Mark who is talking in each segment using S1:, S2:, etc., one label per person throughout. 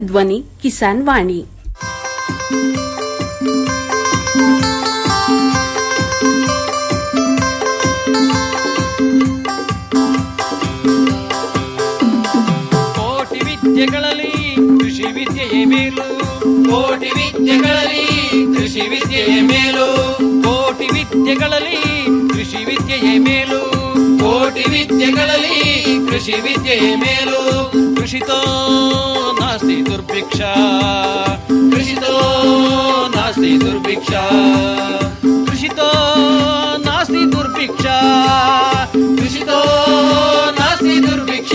S1: ಧ್ವನಿ ಕಿಸಾನ್ ವಾಣಿ
S2: ಕೋಟಿ ವಿದ್ಯೆಗಳಲ್ಲಿ ಕೃಷಿ ವಿದ್ಯೆಯೇ ಮೇಲು ಕೋಟಿ ವಿದ್ಯೆಗಳಲ್ಲಿ ಕೃಷಿ ವಿದ್ಯೆಯೇ ಮೇಲು ಕೋಟಿ ವಿದ್ಯೆಗಳಲ್ಲಿ ಕೃಷಿ ವಿದ್ಯೆಯೇ ಮೇಲು ಕೋಟಿ ವಿದ್ಯೆಗಳಲ್ಲಿ ಕೃಷಿ ವಿದ್ಯೆಯೇ ಮೇಲು ಕೃಷಿತೋ ನಾಸ್ತಿ ದುರ್ಭಿಕ್ಷ ಕೃಷಿತೋ ನಾಸ್ತಿ ದುರ್ಭಿಕ್ಷ ಕೃಷಿತೋ ನಾಸ್ತಿ ದುರ್ಭಿಕ್ಷ ಕೃಷಿತೋ ನಾಸ್ತಿ ದುರ್ಭಿಕ್ಷ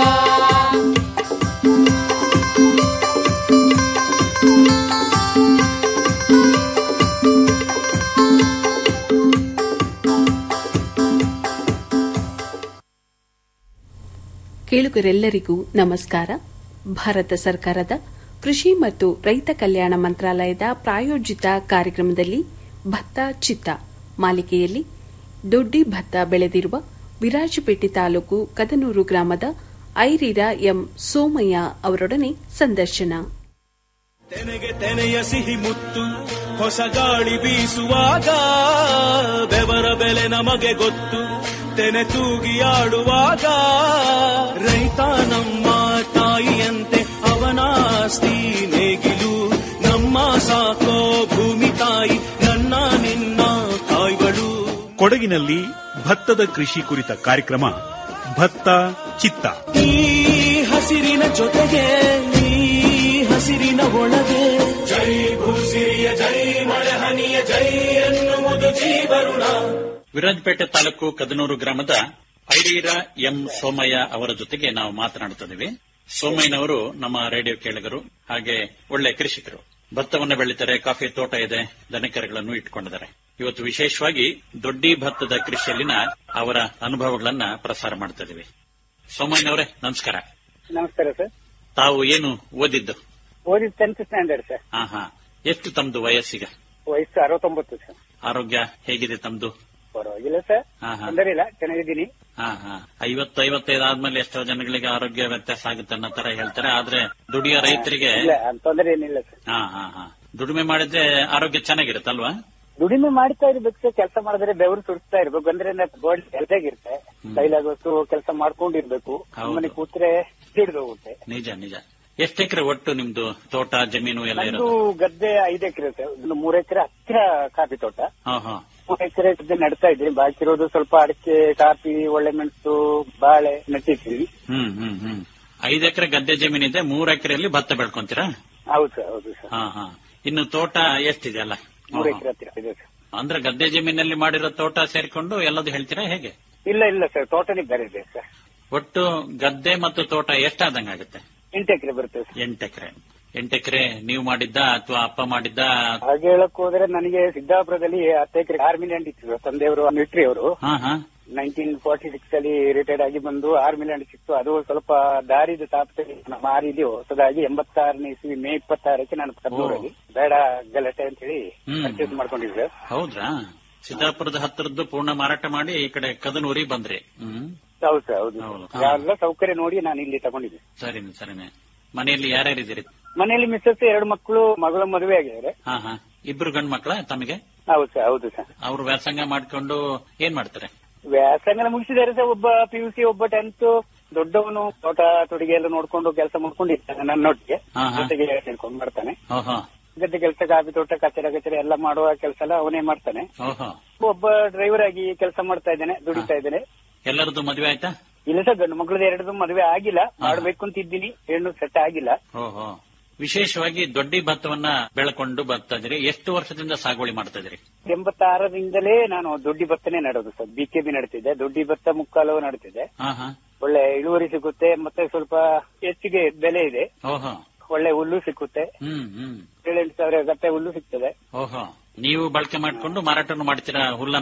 S1: ಕೇಳುಗರೆಲ್ಲರಿಗೂ ನಮಸ್ಕಾರ ಭಾರತ ಸರ್ಕಾರದ ಕೃಷಿ ಮತ್ತು ರೈತ ಕಲ್ಯಾಣ ಮಂತ್ರಾಲಯದ ಪ್ರಾಯೋಜಿತ ಕಾರ್ಯಕ್ರಮದಲ್ಲಿ ಭತ್ತ ಚಿತ್ತ ಮಾಲಿಕೆಯಲ್ಲಿ ದೊಡ್ಡಿ ಭತ್ತ ಬೆಳೆದಿರುವ ವಿರಾಜಪೇಟೆ ತಾಲೂಕು ಕದನೂರು ಗ್ರಾಮದ ಐರಿರ ಎಂ ಸೋಮಯ್ಯ ಅವರೊಡನೆ ಸಂದರ್ಶನ
S3: ತೆನೆಗೆ ತೆನೆಯ ಸಿಹಿ ಮುತ್ತು ಹೊಸ ಗಾಳಿ ಬೀಸುವಾಗ ಬೆವರ ಬೆಲೆ ನಮಗೆ ಗೊತ್ತು ತೆನೆ ತೂಗಿ ಆಡುವಾಗ ರೈತ ನಮ್ಮ ತಾಯಿಯಂತೆ ಅವನಾಸ್ತಿ ನೇಗಿಲು ನಮ್ಮ ಸಾಕೋ ಭೂಮಿ ತಾಯಿ ನನ್ನ ನಿನ್ನ ತಾಯ್ಗಳು
S4: ಕೊಡಗಿನಲ್ಲಿ ಭತ್ತದ ಕೃಷಿ ಕುರಿತ ಕಾರ್ಯಕ್ರಮ ಭತ್ತ ಚಿತ್ತ
S3: ಈ ಹಸಿರಿನ ಜೊತೆಗೆ ಈ ಹಸಿರಿನ ಒಳಗೆ ಜೈ ಭೂಸಿರಿಯ ಜೈ ಮಳೆಹನಿಯ ಜೈ ಎನ್ನುವುದು ಜೀವರುಣ
S5: ವಿರಾಜಪೇಟೆ ತಾಲೂಕು ಕದನೂರು ಗ್ರಾಮದ ಐರೀರ ಎಂ ಸೋಮಯ್ಯ ಅವರ ಜೊತೆಗೆ ನಾವು ಮಾತನಾಡುತ್ತಿದ್ದೇವೆ ಸೋಮಯ್ಯನವರು ನಮ್ಮ ರೇಡಿಯೋ ಕೇಳಿಗರು ಹಾಗೆ ಒಳ್ಳೆ ಕೃಷಿಕರು ಭತ್ತವನ್ನು ಬೆಳೀತಾರೆ ಕಾಫಿ ತೋಟ ಇದೆ ದನಕರುಗಳನ್ನು ಇಟ್ಕೊಂಡಿದ್ದಾರೆ ಇವತ್ತು ವಿಶೇಷವಾಗಿ ದೊಡ್ಡಿ ಭತ್ತದ ಕೃಷಿಯಲ್ಲಿನ ಅವರ ಅನುಭವಗಳನ್ನ ಪ್ರಸಾರ ಮಾಡ್ತಾ ಇದ್ದೀವಿ ಸೋಮಯ್ಯನವರೇ ನಮಸ್ಕಾರ
S6: ನಮಸ್ಕಾರ ಸರ್
S5: ತಾವು ಏನು ಓದಿದ್ದು
S6: ಓದಿದ ಟೆಂತ್ ಸ್ಟ್ಯಾಂಡರ್ಡ್ ಸರ್
S5: ಹಾ ಹಾ ಎಷ್ಟು ತಮ್ದು ವಯಸ್ಸಿಗ
S6: ವಯಸ್ಸು ಅರವತ್ತೊಂಬತ್ತು ಸರ್
S5: ಆರೋಗ್ಯ ಹೇಗಿದೆ ತಮ್ದು
S6: ಪರವಾಗಿಲ್ಲ ಸರ್
S5: ಹಾ, ಹಾ.
S6: ತೊಂದರೆ ಇಲ್ಲ ಚೆನ್ನಾಗಿದ್ದೀನಿ
S5: ಹಾ ಹಾ ಐವತ್ತು ಐವತ್ತೈದು ಆದ್ಮೇಲೆ ಎಷ್ಟೋ ಜನಗಳಿಗೆ ಆರೋಗ್ಯ ವ್ಯತ್ಯಾಸ ಆಗುತ್ತೆ ಅನ್ನೋ ತರ ಹೇಳ್ತಾರೆ ಆದ್ರೆ ದುಡಿಯೋ ರೈತರಿಗೆ
S6: ಇಲ್ಲ ಅಂತ ತೊಂದರೆ ಏನಿಲ್ಲ ಸರ್
S5: ಹಾ ಹಾ ಹಾ ದುಡಿಮೆ ಮಾಡಿದ್ರೆ ಆರೋಗ್ಯ ಚೆನ್ನಾಗಿರುತ್ತಲ್ವಾ
S6: ದುಡಿಮೆ ಮಾಡ್ತಾ ಇರ್ಬೇಕು ಸರ್ ಕೆಲಸ ಮಾಡಿದ್ರೆ ಬೆವರು ಸುರಿಸ್ತಾ ಇರ್ಬೇಕು ಅಂದ್ರೆ ಬಾಡಿ ಹೆಲ್ತಾಗಿರುತ್ತೆ ಕೈಲಾಗೋಷ್ಟು ಕೆಲಸ ಮಾಡ್ಕೊಂಡಿರ್ಬೇಕು
S5: ಹೌದು.
S6: ಮನೆ ಕೂತ್ರೆ ಹಿಡಿದು ಹೋಗುತ್ತೆ
S5: ನಿಜ ನಿಜ ಎಷ್ಟು ಎಕರೆ ಒಟ್ಟು ನಿಮ್ದು ತೋಟ ಜಮೀನು ಎಲ್ಲ
S6: ನಂದು
S5: ಇರೋದು
S6: ಗದ್ದೆ ಐದು ಎಕರೆ ಸರ್ ಒಂದು ಮೂರು ಎಕರೆ ಹತ್ತಿರ ಕಾಫಿ ತೋಟ
S5: ಹಾ ಹಾ
S6: ಮೂರು ಎಕರೆ ಗದ್ದೆ ನಡ್ತಾ ಇದ್ದೀನಿ ಬಾಕಿ ಇರೋದು ಸ್ವಲ್ಪ ಅಡಿಕೆ ಕಾಫಿ ಒಳ್ಳೆ ಮೆಣಸು ಬಾಳೆ ನೆಟ್ಟಿರ್ತೀವಿ
S5: ಹ್ಮ್ ಹ್ಮ್ ಹ್ಮ್ ಐದು ಎಕರೆ ಗದ್ದೆ ಜಮೀನಿದೆ ಮೂರ್ ಎಕರೆಯಲ್ಲಿ ಭತ್ತ ಬೆಳ್ಕೊಂತೀರಾ
S6: ಹೌದು ಸರ್ ಹೌದು ಸರ್
S5: ಹಾ ಹಾ ಇನ್ನು ತೋಟ ಎಷ್ಟಿದೆ ಅಲ್ಲ
S6: ಮೂರು ಎಕರೆ ಹತ್ತಿರ ಇದೆ ಸರ್
S5: ಅಂದ್ರೆ ಗದ್ದೆ ಜಮೀನಲ್ಲಿ ಮಾಡಿರೋ ತೋಟ ಸೇರ್ಕೊಂಡು ಎಲ್ಲದು ಹೇಳ್ತೀರಾ ಹೇಗೆ
S6: ಇಲ್ಲ ಇಲ್ಲ ಸರ್ ತೋಟನೇ ಬೇರೆ ಇದೆ ಸರ್
S5: ಒಟ್ಟು ಗದ್ದೆ ಮತ್ತು ತೋಟ ಎಷ್ಟಾದಂಗಾಗುತ್ತೆ
S6: ಎಂಟು ಎಕರೆ ಬರುತ್ತೆ ಸರ್
S5: ಎಂಟು ಎಕರೆ ಎಂಟು ಎಕರೆ ನೀವು ಮಾಡಿದ್ದ ಅಥವಾ ಅಪ್ಪ ಮಾಡಿದ್ದ
S6: ಹಾಗೆ ಹೇಳಕ್ ಹೋದ್ರೆ ನನಗೆ ಸಿದ್ದಾಪುರದಲ್ಲಿ ಹತ್ತು ಎಕರೆ ಆರ್ಮಿ ಲ್ಯಾಂಡ್ ಇತ್ತು ಸರ್. ತಂದೆಯವರು ಮಿಲಿಟರಿ ಅವರು
S5: ಹಾ ಹಾ
S6: ನೈನ್ಟೀನ್ ಫಾರ್ಟಿ ಸಿಕ್ಸ್ ಅಲ್ಲಿ ರಿಟೈರ್ಡ್ ಆಗಿ ಬಂದು ಆರ್ಮಿ ಲ್ಯಾಂಡ್ ಸಿಕ್ತು ಅದು ಸ್ವಲ್ಪ ದಾರಿದ ತಾಪದಲ್ಲಿ ಮಾರಿದ್ವಿ ಹೊಸದಾಗಿ ಎಂಬತ್ತಾರನೇ ಇಸ್ವಿ ಮೇ ಇಪ್ಪತ್ತಾರಕ್ಕೆ ನಾನು ಕರ್ನೂರಲ್ಲಿ ಬೇಡ ಗಲಾಟೆ ಅಂತ ಹೇಳಿ
S5: ಹ್ಮ್.
S6: ಪರ್ಚೇಸ್ ಮಾಡ್ಕೊಂಡಿದ್ದೆ
S5: ಹೌದ್ರಾ ಸಿದ್ದಾಪುರದ ಹತ್ತಿರದ್ದು ಪೂರ್ಣ ಮಾರಾಟ ಮಾಡಿ ಈ ಕಡೆ ಕದನೂರಿಗೆ ಬಂದ್ರಿ ಹ್ಮ್
S6: ಹೌದು ಸರ್ ಹೌದು
S5: ಹೌದು.
S6: ಎಲ್ಲ ಸೌಕರ್ಯ ನೋಡಿ ನಾನು ಇಲ್ಲಿ ತಗೊಂಡಿದ್ದೆ
S5: ಸರಿನೆ ಸರಿನೆ ಮನೆಯಲ್ಲಿ ಯಾರ್ಯಾರಿದ್ದೀರಿ
S6: ಮನೆಯಲ್ಲಿ ಮಿಸ್ಸಸ್ ಎರಡು ಮಕ್ಕಳು ಮಗಳ ಮದುವೆ ಆಗಿದ್ದಾರೆ
S5: ಹಾ ಹಾ ಇಬ್ರು ಗಂಡ್ ಮಕ್ಳ ತಮಗೆ
S6: ಹೌದು ಸರ್ ಹೌದು ಸರ್
S5: ಅವ್ರು ವ್ಯಾಸಂಗ ಮಾಡ್ಕೊಂಡು ಏನ್ ಮಾಡ್ತಾರೆ
S6: ವ್ಯಾಸಂಗ ಮುಗಿಸಿದ್ದಾರೆ ಸರ್ ಒಬ್ಬ ಪಿ ಯು ಸಿ ಒಬ್ಬ ಟೆಂತ್ ದೊಡ್ಡವನು ತೋಟ ತೊಡಿಗೆ ಎಲ್ಲ ನೋಡ್ಕೊಂಡು ಕೆಲಸ ಮಾಡ್ಕೊಂಡಿರ್ತಾನೆ ನನ್ನೊಟ್ಟಿಗೆ
S5: ಹಾ, ಹಾ.
S6: ಜೊತೆಗೆ ಸೇರ್ಕೊಂಡು ಮಾಡ್ತಾನೆ
S5: ಓಹೋ
S6: ಗದ್ದೆ ಕೆಲಸ ಕಾಫಿ ತೋಟ ಕಚಡ ಕಚಡ ಎಲ್ಲ ಮಾಡುವ ಕೆಲಸ ಎಲ್ಲ ಅವನೇ ಮಾಡ್ತಾನೆ
S5: ಓಹೋ
S6: ಒಬ್ಬ ಡ್ರೈವರ್ ಆಗಿ ಕೆಲಸ ಮಾಡ್ತಾ ಇದ್ದಾನೆ ದುಡಿತಾ ಇದ್ದಾನೆ
S5: ಎಲ್ಲರದ್ದು ಮದುವೆ ಆಯ್ತಾ
S6: ಇಲ್ಲ ಸರ್ ಗಂಡು ಮಕ್ಕಳದ ಎರಡದು ಮದುವೆ ಆಗಿಲ್ಲ ಮಾಡ್ಬೇಕು ಅಂತ ಇದ್ದೀನಿ ಹೆಣ್ಣು ಸೆಟ್ ಆಗಿಲ್ಲ
S5: ಓಹೋ ವಿಶೇಷವಾಗಿ ದೊಡ್ಡಿ ಭತ್ತವನ್ನ ಬೆಳ್ಕೊಂಡು ಬರ್ತಾ ಇದ್ರಿ ಎಷ್ಟು ವರ್ಷದಿಂದ ಸಾಗುವಳಿ ಮಾಡ್ತಾ ಇದ್ರಿ
S6: ಎಂಬತ್ತಾರರಿಂದಲೇ ನಾನು ದೊಡ್ಡಿ ಭತ್ತನೇ ನಡೋದು ಸರ್ ಬಿ ಕೆ ಬಿ ನಡ್ತಿದ್ದೆ ದೊಡ್ಡಿ ಭತ್ತ ಮುಕ್ಕಾಲು ನಡ್ತಿದ್ದೆ
S5: ಹಾ ಹಾ
S6: ಒಳ್ಳೆ ಇಳುವರಿ ಸಿಗುತ್ತೆ ಮತ್ತೆ ಸ್ವಲ್ಪ ಹೆಚ್ಚಿಗೆ ಬೆಲೆ ಇದೆ
S5: ಓಹೋ
S6: ಒಳ್ಳೆ ಹುಲ್ಲು ಸಿಕ್ಕುತ್ತೆ
S5: ಹ್ಮ್ ಹ್ಮ್
S6: ಏಳೆಂಟು ಸಾವಿರ ಗಟ್ಟೆ ಹುಲ್ಲು ಸಿಗ್ತದೆ
S5: ಓಹೋ ನೀವು ಬಳಕೆ ಮಾಡ್ಕೊಂಡು ಮಾರಾಟನು ಮಾಡ್ತೀರಾ ಹುಲ್ಲನ್ನ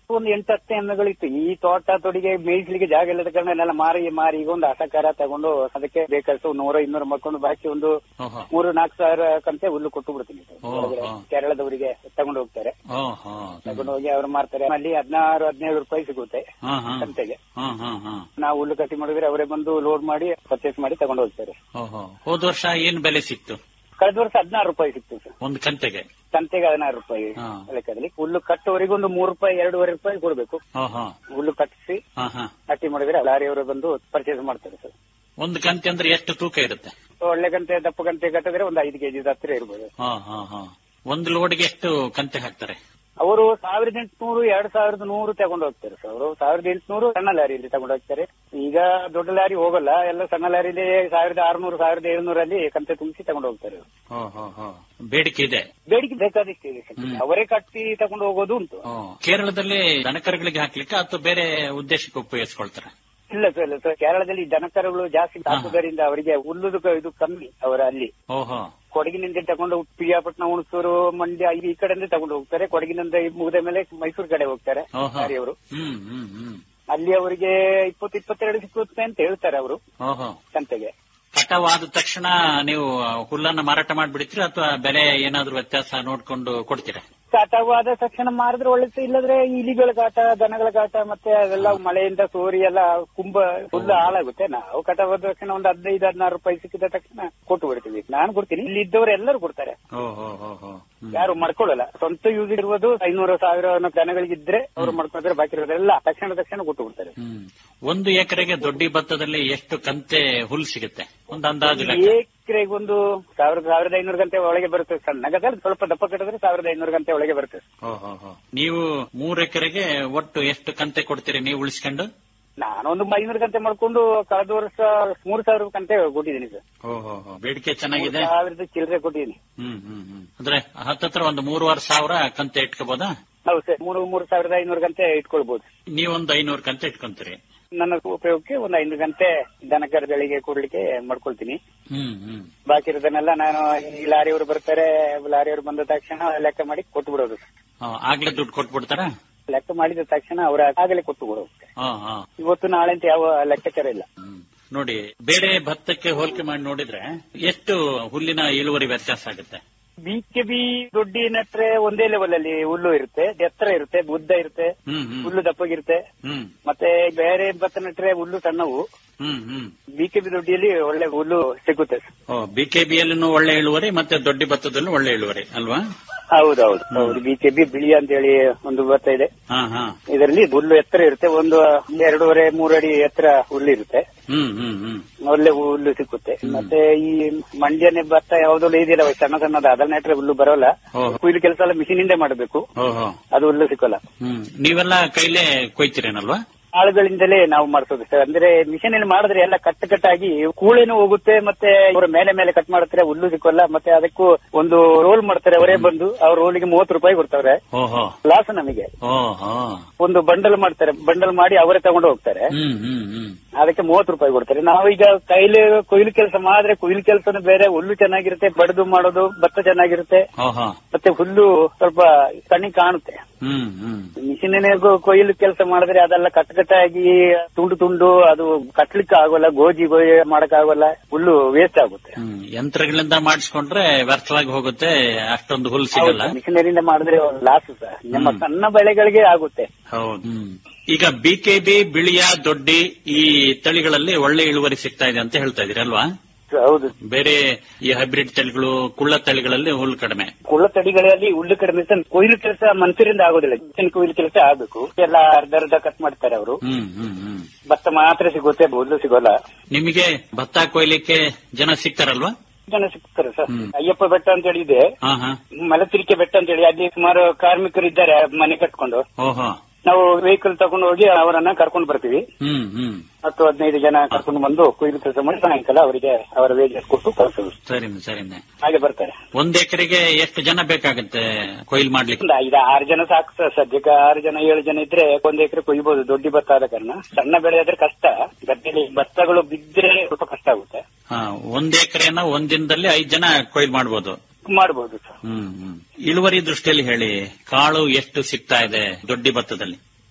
S6: ಒಂದು ಎಂಟು ಹತ್ತು ಎಮ್ಮೆಗಳಿತ್ತು ಈ ತೋಟ ತೊಡಿಗೆ ಮೇಯಿಸ್ಲಿಕ್ಕೆ ಜಾಗ ಇಲ್ಲದ ಕಾರಣ ಎಲ್ಲ ಮಾರಿ ಮಾರಿ ಈಗ ಒಂದು ಹಸಕಾರ ತಗೊಂಡು ಅದಕ್ಕೆ ಬೇಕಾದಷ್ಟು ನೂರ ಇನ್ನೂರು ಮಾಡ್ಕೊಂಡು ಬಾಕಿ ಒಂದು
S5: ಓಹೋ
S6: ಮೂರು ನಾಲ್ಕು ಸಾವಿರ ಕಂತೆ ಹುಲ್ಲು ಕೊಟ್ಟು ಬಿಡ್ತೀನಿ ಸರ್.
S5: ಓ,
S6: ಹೊರಗಡೆ
S5: ಹಾ.
S6: ಕೇರಳದವರಿಗೆ ತಗೊಂಡು ಹೋಗ್ತಾರೆ
S5: ಓಹೋ
S6: ತಗೊಂಡು ಹೋಗಿ ಅವ್ರು ಮಾರ್ತಾರೆ ಅಲ್ಲಿ ಹದಿನಾರು ಹದಿನೇಳು ರೂಪಾಯಿ ಸಿಗುತ್ತೆ
S5: ಹಾ ಹಾ
S6: ಕಂತೆಗೆ
S5: ಹಾ ಹಾ ಹಾ
S6: ನಾವು ಹುಲ್ಲು ಕಟ್ಟಿ ಮಾಡಿದ್ರೆ ಅವರೇ ಬಂದು ಲೋಡ್ ಮಾಡಿ ಪರ್ಚೇಸ್ ಮಾಡಿ ತಗೊಂಡು ಹೋಗ್ತಾರೆ
S5: ಓಹೋ ಹೋದ ವರ್ಷ ಏನ್ ಬೆಲೆ ಸಿಕ್ತು
S6: ಕಳೆದ ವರ್ಷ ಹದಿನಾರು ರೂಪಾಯಿ ಸಿಕ್ತು ಸರ್
S5: ಒಂದು ಕಂತೆಗೆ
S6: ಕಂತೆಗೆ ಹದಿನಾರು ರೂಪಾಯಿ
S5: ಹಾ.
S6: ಲೆಕ್ಕದಲ್ಲಿ ಹುಲ್ಲು ಕಟ್ಟುವವರೆಗೆ ಒಂದು ಮೂರು ರೂಪಾಯಿ ಎರಡೂವರೆ ರೂಪಾಯಿ ಕೊಡಬೇಕು
S5: ಓಹೋ
S6: ಹುಲ್ಲು ಕಟ್ಟಿಸಿ
S5: ಹಾ ಹಾ
S6: ಕಟ್ಟಿ ಮಾಡಿದ್ರೆ ಲಾರಿಯವರು ಬಂದು ಪರ್ಚೇಸ್ ಮಾಡ್ತಾರೆ ಸರ್
S5: ಒಂದು ಕಂತೆ ಅಂದ್ರೆ ಎಷ್ಟು ತೂಕ ಇರುತ್ತೆ
S6: ಒಳ್ಳೆ ಗಂಟೆ ದಪ್ಪ ಗಂಟೆ ಕಟ್ಟಿದ್ರೆ ಒಂದು ಐದು ಕೆಜಿ ಹತ್ತಿರ ಇರ್ಬೋದು
S5: ಹಾ ಹಾ ಹಾ ಒಂದು ಲೋಡ್ಗೆ ಎಷ್ಟು ಕಂತೆ ಹಾಕ್ತಾರೆ
S6: ಅವರು ಸಾವಿರದ ಎಂಟುನೂರು ಎರಡ್ ಸಾವಿರದ ನೂರು ತಗೊಂಡು ಹೋಗ್ತಾರೆ ಸರ್ ಅವರು ಸಾವಿರದ ಎಂಟುನೂರು ಸಣ್ಣ ಲಾರಿಯಲ್ಲಿ ತಗೊಂಡು ಹೋಗ್ತಾರೆ ಈಗ ದೊಡ್ಡ ಲಾರಿ ಹೋಗಲ್ಲ ಎಲ್ಲ ಸಣ್ಣ ಲಾರಿಲಿ ಸಾವಿರದ ಆರುನೂರು ಸಾವಿರದ ಏಳ್ನೂರಲ್ಲಿ ಕಂತೆ ತುಂಬಿಸಿ ತಗೊಂಡು ಹೋಗ್ತಾರೆ ಅವ್ರು.
S5: ಹೋ ಹೋ ಹೋ ಬೇಡಿಕೆ ಇದೆ
S6: ಬೇಡಿಕೆ ಬೇಕಾದಷ್ಟು ಇದೆ ಸರ್. ಅವರೇ ಕಟ್ಟಿ ತಗೊಂಡು ಹೋಗೋದು ಉಂಟು
S5: ಹೋ. ಕೇರಳದಲ್ಲಿ ದನಕರುಗಳಿಗೆ ಹಾಕ್ಲಿಕ್ಕೆ ಅಥವಾ ಬೇರೆ ಉದ್ದೇಶಕ್ಕೆ ಉಪಯೋಗಿಸ್ಕೊಳ್ತಾರೆ
S6: ಇಲ್ಲ ಸರ್ ಇಲ್ಲ ಸರ್ ಕೇರಳದಲ್ಲಿ ದನಕರುಗಳು ಜಾಸ್ತಿ ಹಾಕುವುದರಿಂದ ಅವರಿಗೆ ಹುಲ್ಲುದು ಕ- ಇದು ಕಮ್ಮಿ ಅವರ ಅಲ್ಲಿ
S5: ಓಹೋ
S6: ಕೊಡಗಿನಿಂದ ತಗೊಂಡು ಪಿರಿಯಾಪಟ್ಟಣ ಹುಣಸೂರು ಮಂಡ್ಯ ಈ ಕಡೆಯಿಂದ ತಗೊಂಡು ಹೋಗ್ತಾರೆ ಕೊಡಗಿನಿಂದ ಈ ಮುಗಿದ ಮೇಲೆ ಮೈಸೂರು ಕಡೆ ಹೋಗ್ತಾರೆ
S5: ಓಹೋ
S6: ಲಾರಿಯವರು
S5: ಹ್ಮ್ ಹ್ಮ್ ಹ್ಮ್
S6: ಅಲ್ಲಿ ಅವರಿಗೆ ಇಪ್ಪತ್ತು ಇಪ್ಪತ್ತೆರಡು ಸಿಕ್ಕುತ್ತೆ ಅಂತ ಹೇಳ್ತಾರೆ ಅವರು
S5: ಓಹೋ
S6: ಕಂತೆಗೆ
S5: ಕಟಾವ್ ಆದ ತಕ್ಷಣ ನೀವು ಹುಲ್ಲನ್ನ ಮಾರಾಟ ಮಾಡ್ಬಿಡ್ತೀರಾ ಅಥವಾ ಬೆಲೆ ಏನಾದ್ರೂ ವ್ಯತ್ಯಾಸ ನೋಡ್ಕೊಂಡು ಕೊಡ್ತೀರಾ
S6: ಕಾಟವಾದ ತಕ್ಷಣ ಮಾರಿದ್ರೆ ಒಳ್ಳೆದು ಇಲ್ಲದ್ರೆ ಇಲಿಗಳ ಕಾಟ ದನಗಳ ಕಾಟ ಮತ್ತೆ ಅದೆಲ್ಲ ಮಳೆಯಿಂದ ಸೋರಿ ಎಲ್ಲ ಕುಂಭ ಫುಲ್ ಹಾಳಾಗುತ್ತೆ ನಾವು ಕಟಾವಾದ ತಕ್ಷಣ ಒಂದು ಹದಿನೈದು ಹದಿನಾರು ರೂಪಾಯಿ ಸಿಕ್ಕಿದ ತಕ್ಷಣ ಕೊಟ್ಟು ಬಿಡ್ತೀವಿ ನಾನು ಕೊಡ್ತೀನಿ ಇಲ್ಲಿ ಇದ್ದವರು ಎಲ್ಲರೂ ಕೊಡ್ತಾರೆ
S5: ಓಹೋ ಹೋ ಹೋ ಹ್ಮ್.
S6: ಯಾರು ಮಾಡ್ಕೊಳ್ಳಲ್ಲ ಸ್ವಂತ ಯೂಸ್ ಇರುವುದು ಐನೂರು ಸಾವಿರ ದನಗಳಿಗಿದ್ರೆ ಅವ್ರು ಮಾಡ್ಕೊಂಡ್ರೆ ಬಾಕಿ ಇರೋದೆಲ್ಲ ತಕ್ಷಣ ತಕ್ಷಣ ಕೊಟ್ಟು ಬಿಡ್ತಾರೆ
S5: ಹ್ಮ್ ಒಂದು ಎಕರೆಗೆ ದೊಡ್ಡಿ ಭತ್ತದಲ್ಲಿ ಎಷ್ಟು ಕಂತೆ ಹುಲ್ ಸಿಗುತ್ತೆ ಒಂದು ಅಂದಾಜು ಲೆಕ್ಕ
S6: ಎಕರೆಗೆ ಒಂದು ಸಾವಿರದ ಸಾವಿರದ ಐನೂರು ಗಂಟೆ ಒಳಗೆ ಬರುತ್ತೆ ಸಣ್ಣ ಗದಲ್ಲಿ ಸ್ವಲ್ಪ ದಪ್ಪ ಕಟ್ಟಿದ್ರೆ ಸಾವಿರದ ಐನೂರು ಗಂಟೆ ಒಳಗೆ ಬರುತ್ತೆ
S5: ಓಹೋ ಹೋ. ನೀವು ಮೂರ್ ಎಕರೆಗೆ ಒಟ್ಟು ಎಷ್ಟು ಕಂತೆ ಕೊಡ್ತೀರಿ ನೀವು ಉಳಿಸ್ಕೊಂಡು
S6: ನಾನೊಂದು ಐನೂರು ಗಂಟೆ ಮಾಡ್ಕೊಂಡು ಕಳೆದ ವರ್ಷ ಮೂರು ಸಾವಿರ ಗಂಟೆ ಕೊಟ್ಟಿದ್ದೀನಿ ಸರ್
S5: ಓಹೋ ಹೋ. ಬೇಡಿಕೆ ಚೆನ್ನಾಗಿದೆ
S6: ಸಾವಿರದ ಚಿಲ್ಲರೆ ಕೊಟ್ಟಿದ್ದೀನಿ
S5: ಹ್ಮ್ ಹ್ಮ್ ಹ್ಮ್ ಅಂದ್ರೆ ಹತ್ತತ್ರ ಒಂದು ಮೂರುವರೆ ಸಾವಿರ ಕಂತೆ ಇಟ್ಕೋಬೋದಾ
S6: ಹೌದು ಸರ್ ಮೂರು ಮೂರು ಸಾವಿರದ ಐನೂರು ಗಂಟೆ ಇಟ್ಕೊಳ್ಬಹುದು
S5: ನೀವೊಂದು ಐನೂರು ಕಂತೆ ಇಟ್ಕೊಂತೀರಿ
S6: ನನ್ನ ಉಪಯೋಗಕ್ಕೆ ಒಂದು ಐನೂರು ಗಂಟೆ ದನಕರುಗಳಿಗೆ ಕೊಡ್ಲಿಕ್ಕೆ ಮಾಡ್ಕೊಳ್ತೀನಿ
S5: ಹ್ಮ್ ಹ್ಮ್
S6: ಬಾಕಿ ಇರೋದನ್ನೆಲ್ಲ ನಾನು ಈ ಲಾರಿಯವರು ಬರ್ತಾರೆ ಲಾರಿಯವರು ಬಂದ ತಕ್ಷಣ ಲೆಕ್ಕ ಮಾಡಿ ಕೊಟ್ಟು ಬಿಡೋದು
S5: ಆ, ಆಗ್ಲೇ ದುಡ್ಡು ಕೊಟ್ಬಿಡ್ತಾರಾ
S6: ಲೆಕ್ಕ ಮಾಡಿದ ತಕ್ಷಣ ಅವರ ಆಗಲೇ ಕೊಟ್ಟು ಬಿಡೋದು
S5: ಹಾ ಹಾ
S6: ಇವತ್ತು ನಾಳೆ ಅಂತ ಯಾವ ಲೆಕ್ಕಾಚಾರ ಇಲ್ಲ
S5: ಹ್ಮ್. ನೋಡಿ ಬೇರೆ ಭತ್ತಕ್ಕೆ ಹೋಲಿಕೆ ಮಾಡಿ ನೋಡಿದ್ರೆ ಎಷ್ಟು ಹುಲ್ಲಿನ ಇಳುವರಿ ವ್ಯತ್ಯಾಸ ಆಗುತ್ತೆ
S6: ಬಿ ಕೆ ಬಿ ದೊಡ್ಡಿ ನೆಟ್ರೆ ಒಂದೇ ಲೆವೆಲ್ ಅಲ್ಲಿ ಹುಲ್ಲು ಇರುತ್ತೆ ಎತ್ತರ ಇರುತ್ತೆ ಉದ್ದ ಇರುತ್ತೆ
S5: ಹ್ಮ್ ಹ್ಮ್
S6: ಹುಲ್ಲು ದಪ್ಪಗಿರುತ್ತೆ
S5: ಹ್ಮ್
S6: ಮತ್ತೆ ಬೇರೆ ಭತ್ತ ನೆಟ್ರೆ ಹುಲ್ಲು ಸಣ್ಣವು
S5: ಹ್ಮ್ ಹ್ಮ್
S6: ಬಿ ಕೆ ಬಿ ದೊಡ್ಡಿಯಲ್ಲಿ ಒಳ್ಳೆ ಹುಲ್ಲು ಸಿಗುತ್ತೆ
S5: ಓ ಬಿ ಕೆ ಬಿಯಲ್ಲೂ ಒಳ್ಳೆ ಇಳುವರಿ ಮತ್ತೆ ದೊಡ್ಡ ಭತ್ತದಲ್ಲೂ ಒಳ್ಳೆ ಇಳುವರಿ ಅಲ್ವಾ
S6: ಹೌದೌದು ಹೌದು ಬಿ ಕೆ ಬಿ ಬಿಳಿ ಅಂತ ಹೇಳಿ ಒಂದು ಭತ್ತ ಇದೆ
S5: ಹಾ ಹಾ
S6: ಇದರಲ್ಲಿ ಹುಲ್ಲು ಎತ್ತರ ಇರುತ್ತೆ ಒಂದು ಎರಡೂವರೆ ಮೂರು ಅಡಿ ಎತ್ತರ ಹುಲ್ಲು ಇರುತ್ತೆ
S5: ಹ್ಮ್ ಹ್ಮ್ ಹ್ಮ್
S6: ಒಳ್ಳೆ ಹುಲ್ಲು ಸಿಕ್ಕುತ್ತೆ ಮತ್ತೆ ಈ ಮಂಡ್ಯನೆ ಭತ್ತ ಯಾವ್ದೋ ಇದೆಯಲ್ಲ ಸಣ್ಣ ಸಣ್ಣದ ಅದನ್ನ ನೆಟ್ರೆ ಹುಲ್ಲು ಬರೋಲ್ಲ
S5: ಓಹೋ.
S6: ಕುಯ್ಲು ಕೆಲಸ ಎಲ್ಲ ಮಿಷಿನ್ ಇಂದ ಮಾಡಬೇಕು
S5: ಓಹೋ
S6: ಅದು ಹುಲ್ಲು ಸಿಕ್ಕಲ್ಲ
S5: ಹ್ಮ್ ನೀವೆಲ್ಲ ಕೈಲೇ ಕೊಯ್ತೀರೇನಲ್ವಾ
S6: ಆಳುಗಳಿಂದಲೇ ನಾವು ಮಾಡಿಸೋದು ಸರ್ ಅಂದ್ರೆ ಮಿಷಿನ್ ಅಲ್ಲಿ ಮಾಡಿದ್ರೆ ಎಲ್ಲ ಕಟ್ ಕಟ್ಟಾಗಿ ಕೂಳೆನೂ ಹೋಗುತ್ತೆ ಮತ್ತೆ ಅವರ ಮೇಲೆ ಮೇಲೆ ಕಟ್ ಮಾಡ್ತಾರೆ ಹುಲ್ಲು ಸಿಕ್ಕಲ್ಲ ಮತ್ತೆ ಅದಕ್ಕೂ ಒಂದು ರೋಲ್ ಮಾಡ್ತಾರೆ ಅವರೇ ಬಂದು ಅವ್ರ ರೋಲಿಗೆ ಮೂವತ್ತು ರೂಪಾಯಿ ಕೊಡ್ತಾರೆ
S5: ಓಹೋ
S6: ಲಾಸ್ ನಮಗೆ
S5: ಓಹೋ
S6: ಒಂದು ಬಂಡಲ್ ಮಾಡ್ತಾರೆ ಬಂಡಲ್ ಮಾಡಿ ಅವರೇ ತಗೊಂಡು ಹೋಗ್ತಾರೆ
S5: ಹ್ಮ್ ಹ್ಮ್ ಹ್ಮ್
S6: ಅದಕ್ಕೆ ಮೂವತ್ತು ರೂಪಾಯಿ ಕೊಡ್ತಾರೆ ನಾವೀಗ ಕೈಲಿ ಕೊಯ್ಲು ಕೆಲಸ ಮಾಡಿದ್ರೆ ಕೊಯ್ಲು ಕೆಲಸನೂ ಬೇರೆ ಹುಲ್ಲು ಚೆನ್ನಾಗಿರುತ್ತೆ ಬಡದು ಮಾಡೋದು ಭತ್ತ ಚೆನ್ನಾಗಿರುತ್ತೆ
S5: ಓಹೋ
S6: ಮತ್ತೆ ಹುಲ್ಲು ಸ್ವಲ್ಪ ಕಣ್ಣಿಗೆ ಕಾಣುತ್ತೆ
S5: ಹ್ಮ್ ಹ್ಮ್
S6: ಮಿಷಿನ್ ಕೊಯ್ಲು ಕೆಲಸ ಮಾಡಿದ್ರೆ ಅದೆಲ್ಲ ಕಟ್ ಕಟ್ಟಾಗಿ ತುಂಡು ತುಂಡು ಅದು ಕಟ್ಲಿಕ್ಕೆ ಆಗೋಲ್ಲ ಗೋಜಿ ಗೋಜಿ ಮಾಡಕ್ ಆಗೋಲ್ಲ ಹುಲ್ಲು ವೇಸ್ಟ್ ಆಗುತ್ತೆ
S5: ಹ್ಮ್ ಯಂತ್ರಗಳಿಂದ ಮಾಡಿಸ್ಕೊಂಡ್ರೆ ವ್ಯರ್ಥವಾಗಿ ಹೋಗುತ್ತೆ ಅಷ್ಟೊಂದು ಹುಲ್ ಸಿಗಲ್ಲ
S6: ಮಿಷನರಿಯಿಂದ ಮಾಡಿದ್ರೆ ಲಾಸ್ ಸರ್ ನಮ್ಮ ಸಣ್ಣ ಬೆಳೆಗಳಿಗೆ ಆಗುತ್ತೆ
S5: ಹೌದು ಈಗ ಬಿ ಕೆ ಬಿ ಬಿಳಿಯ ದೊಡ್ಡಿ ಈ ತಳಿಗಳಲ್ಲಿ ಒಳ್ಳೆ ಇಳುವರಿ ಸಿಗ್ತಾ ಇದೆ ಅಂತ ಹೇಳ್ತಾ ಇದೀರಿ ಅಲ್ವಾ
S6: ಹೌದು
S5: ಬೇರೆ ಈ ಹೈಬ್ರಿಡ್ ತಳಿಗಳು ಕುಳ್ಳ ತಳಿಗಳಲ್ಲಿ ಹುಲ್ ಕಡಿಮೆ
S6: ಕುಳ್ಳ ತಡಿಗಳಲ್ಲಿ ಹುಲ್ಲು ಕಡಿಮೆ ಇರುತ್ತೆ. ಕೊಯ್ಲು ಕೆಲಸ ಮನುಷ್ಯರಿಂದ ಆಗೋದಿಲ್ಲ ಮಿಷನ್ ಕೊಯ್ಲು ಕೆಲಸ ಆಗ್ಬೇಕು ಎಲ್ಲ ಅರ್ಧ ಅರ್ಧ ಕಟ್ ಮಾಡ್ತಾರೆ ಅವರು
S5: ಹ್ಮ್ ಹ್ಮ್ ಹ್ಮ್
S6: ಭತ್ತ ಮಾತ್ರ ಸಿಗುತ್ತೆ ಹುಲ್ಲು ಸಿಗೋಲ್ಲ
S5: ನಿಮಗೆ ಭತ್ತ ಕೊಯ್ಲಿಕ್ಕೆ ಜನ ಸಿಗ್ತಾರಲ್ವಾ
S6: ಜನ ಸಿಗ್ತಾರೆ ಸರ್
S5: ಹ್ಮ್.
S6: ಅಯ್ಯಪ್ಪ ಬೆಟ್ಟ ಅಂತ ಹೇಳಿ ಇದೆ
S5: ಹಾ ಹಾ
S6: ಮಲತಿರಿಕೆ ಬೆಟ್ಟ ಅಂತ ಹೇಳಿ ಅಲ್ಲಿ ಸುಮಾರು ಕಾರ್ಮಿಕರು ಇದ್ದಾರೆ ಮನೆ ಕಟ್ಕೊಂಡು
S5: ಓಹೋ
S6: ನಾವು ವೆಹಿಕಲ್ ತಗೊಂಡು ಹೋಗಿ ಅವರನ್ನ ಕರ್ಕೊಂಡು ಬರ್ತೀವಿ
S5: ಹ್ಮ್ ಹ್ಮ್
S6: ಹತ್ತು ಹದಿನೈದು ಜನ ಕರ್ಕೊಂಡು ಬಂದು ಕೊಯ್ಲು ಕೆಲಸ ಮಾಡಿ ಸಾಯಂಕಾಲ ಅವರಿಗೆ ಅವರ ವೇಜಸ್ ಕೊಟ್ಟು ಕಳಿಸೋದು
S5: ಸರಿನೆ ಸರಿನೆ
S6: ಹಾಗೆ ಬರ್ತಾರೆ
S5: ಒಂದ್ ಎಕರೆಗೆ ಎಷ್ಟು ಜನ ಬೇಕಾಗುತ್ತೆ ಕೊಯ್ಲ್ ಮಾಡ್ಲಿಕ್ಕೆ
S6: ಒಂದು ಐದು ಆರು ಜನ ಸಾಕು ಸರ್ ಸದ್ಯಕ್ಕೆ ಆರು ಜನ ಏಳು ಜನ ಇದ್ರೆ ಒಂದ್ ಎಕರೆ ಕೊಯ್ಬೋದು ದೊಡ್ಡ ಭತ್ತ ಆದ ಕಾರಣ ಸಣ್ಣ ಬೆಳೆ ಆದ್ರೆ ಕಷ್ಟ ಗದ್ದೆಯಲ್ಲಿ ಭತ್ತಗಳು ಬಿದ್ದರೆ ಸ್ವಲ್ಪ ಕಷ್ಟ ಆಗುತ್ತೆ
S5: ಹಾ ಒಂದ್ ಎಕರೆನ ಒಂದ್ ದಿನದಲ್ಲಿ ಐದ್ ಜನ ಕೊಯ್ಲ್ ಮಾಡ್ಬೋದು
S6: ಮಾಡ್ಬೋದು ಸರ್
S5: ಹ್ಮ್ ಹ್ಮ್ ಇಳುವರಿ ದೃಷ್ಟಿಯಲ್ಲಿ ಹೇಳಿ ಕಾಳು ಎಷ್ಟು ಸಿಗ್ತಾ ಇದೆ ದೊಡ್ಡ ಭತ್ತದಲ್ಲಿ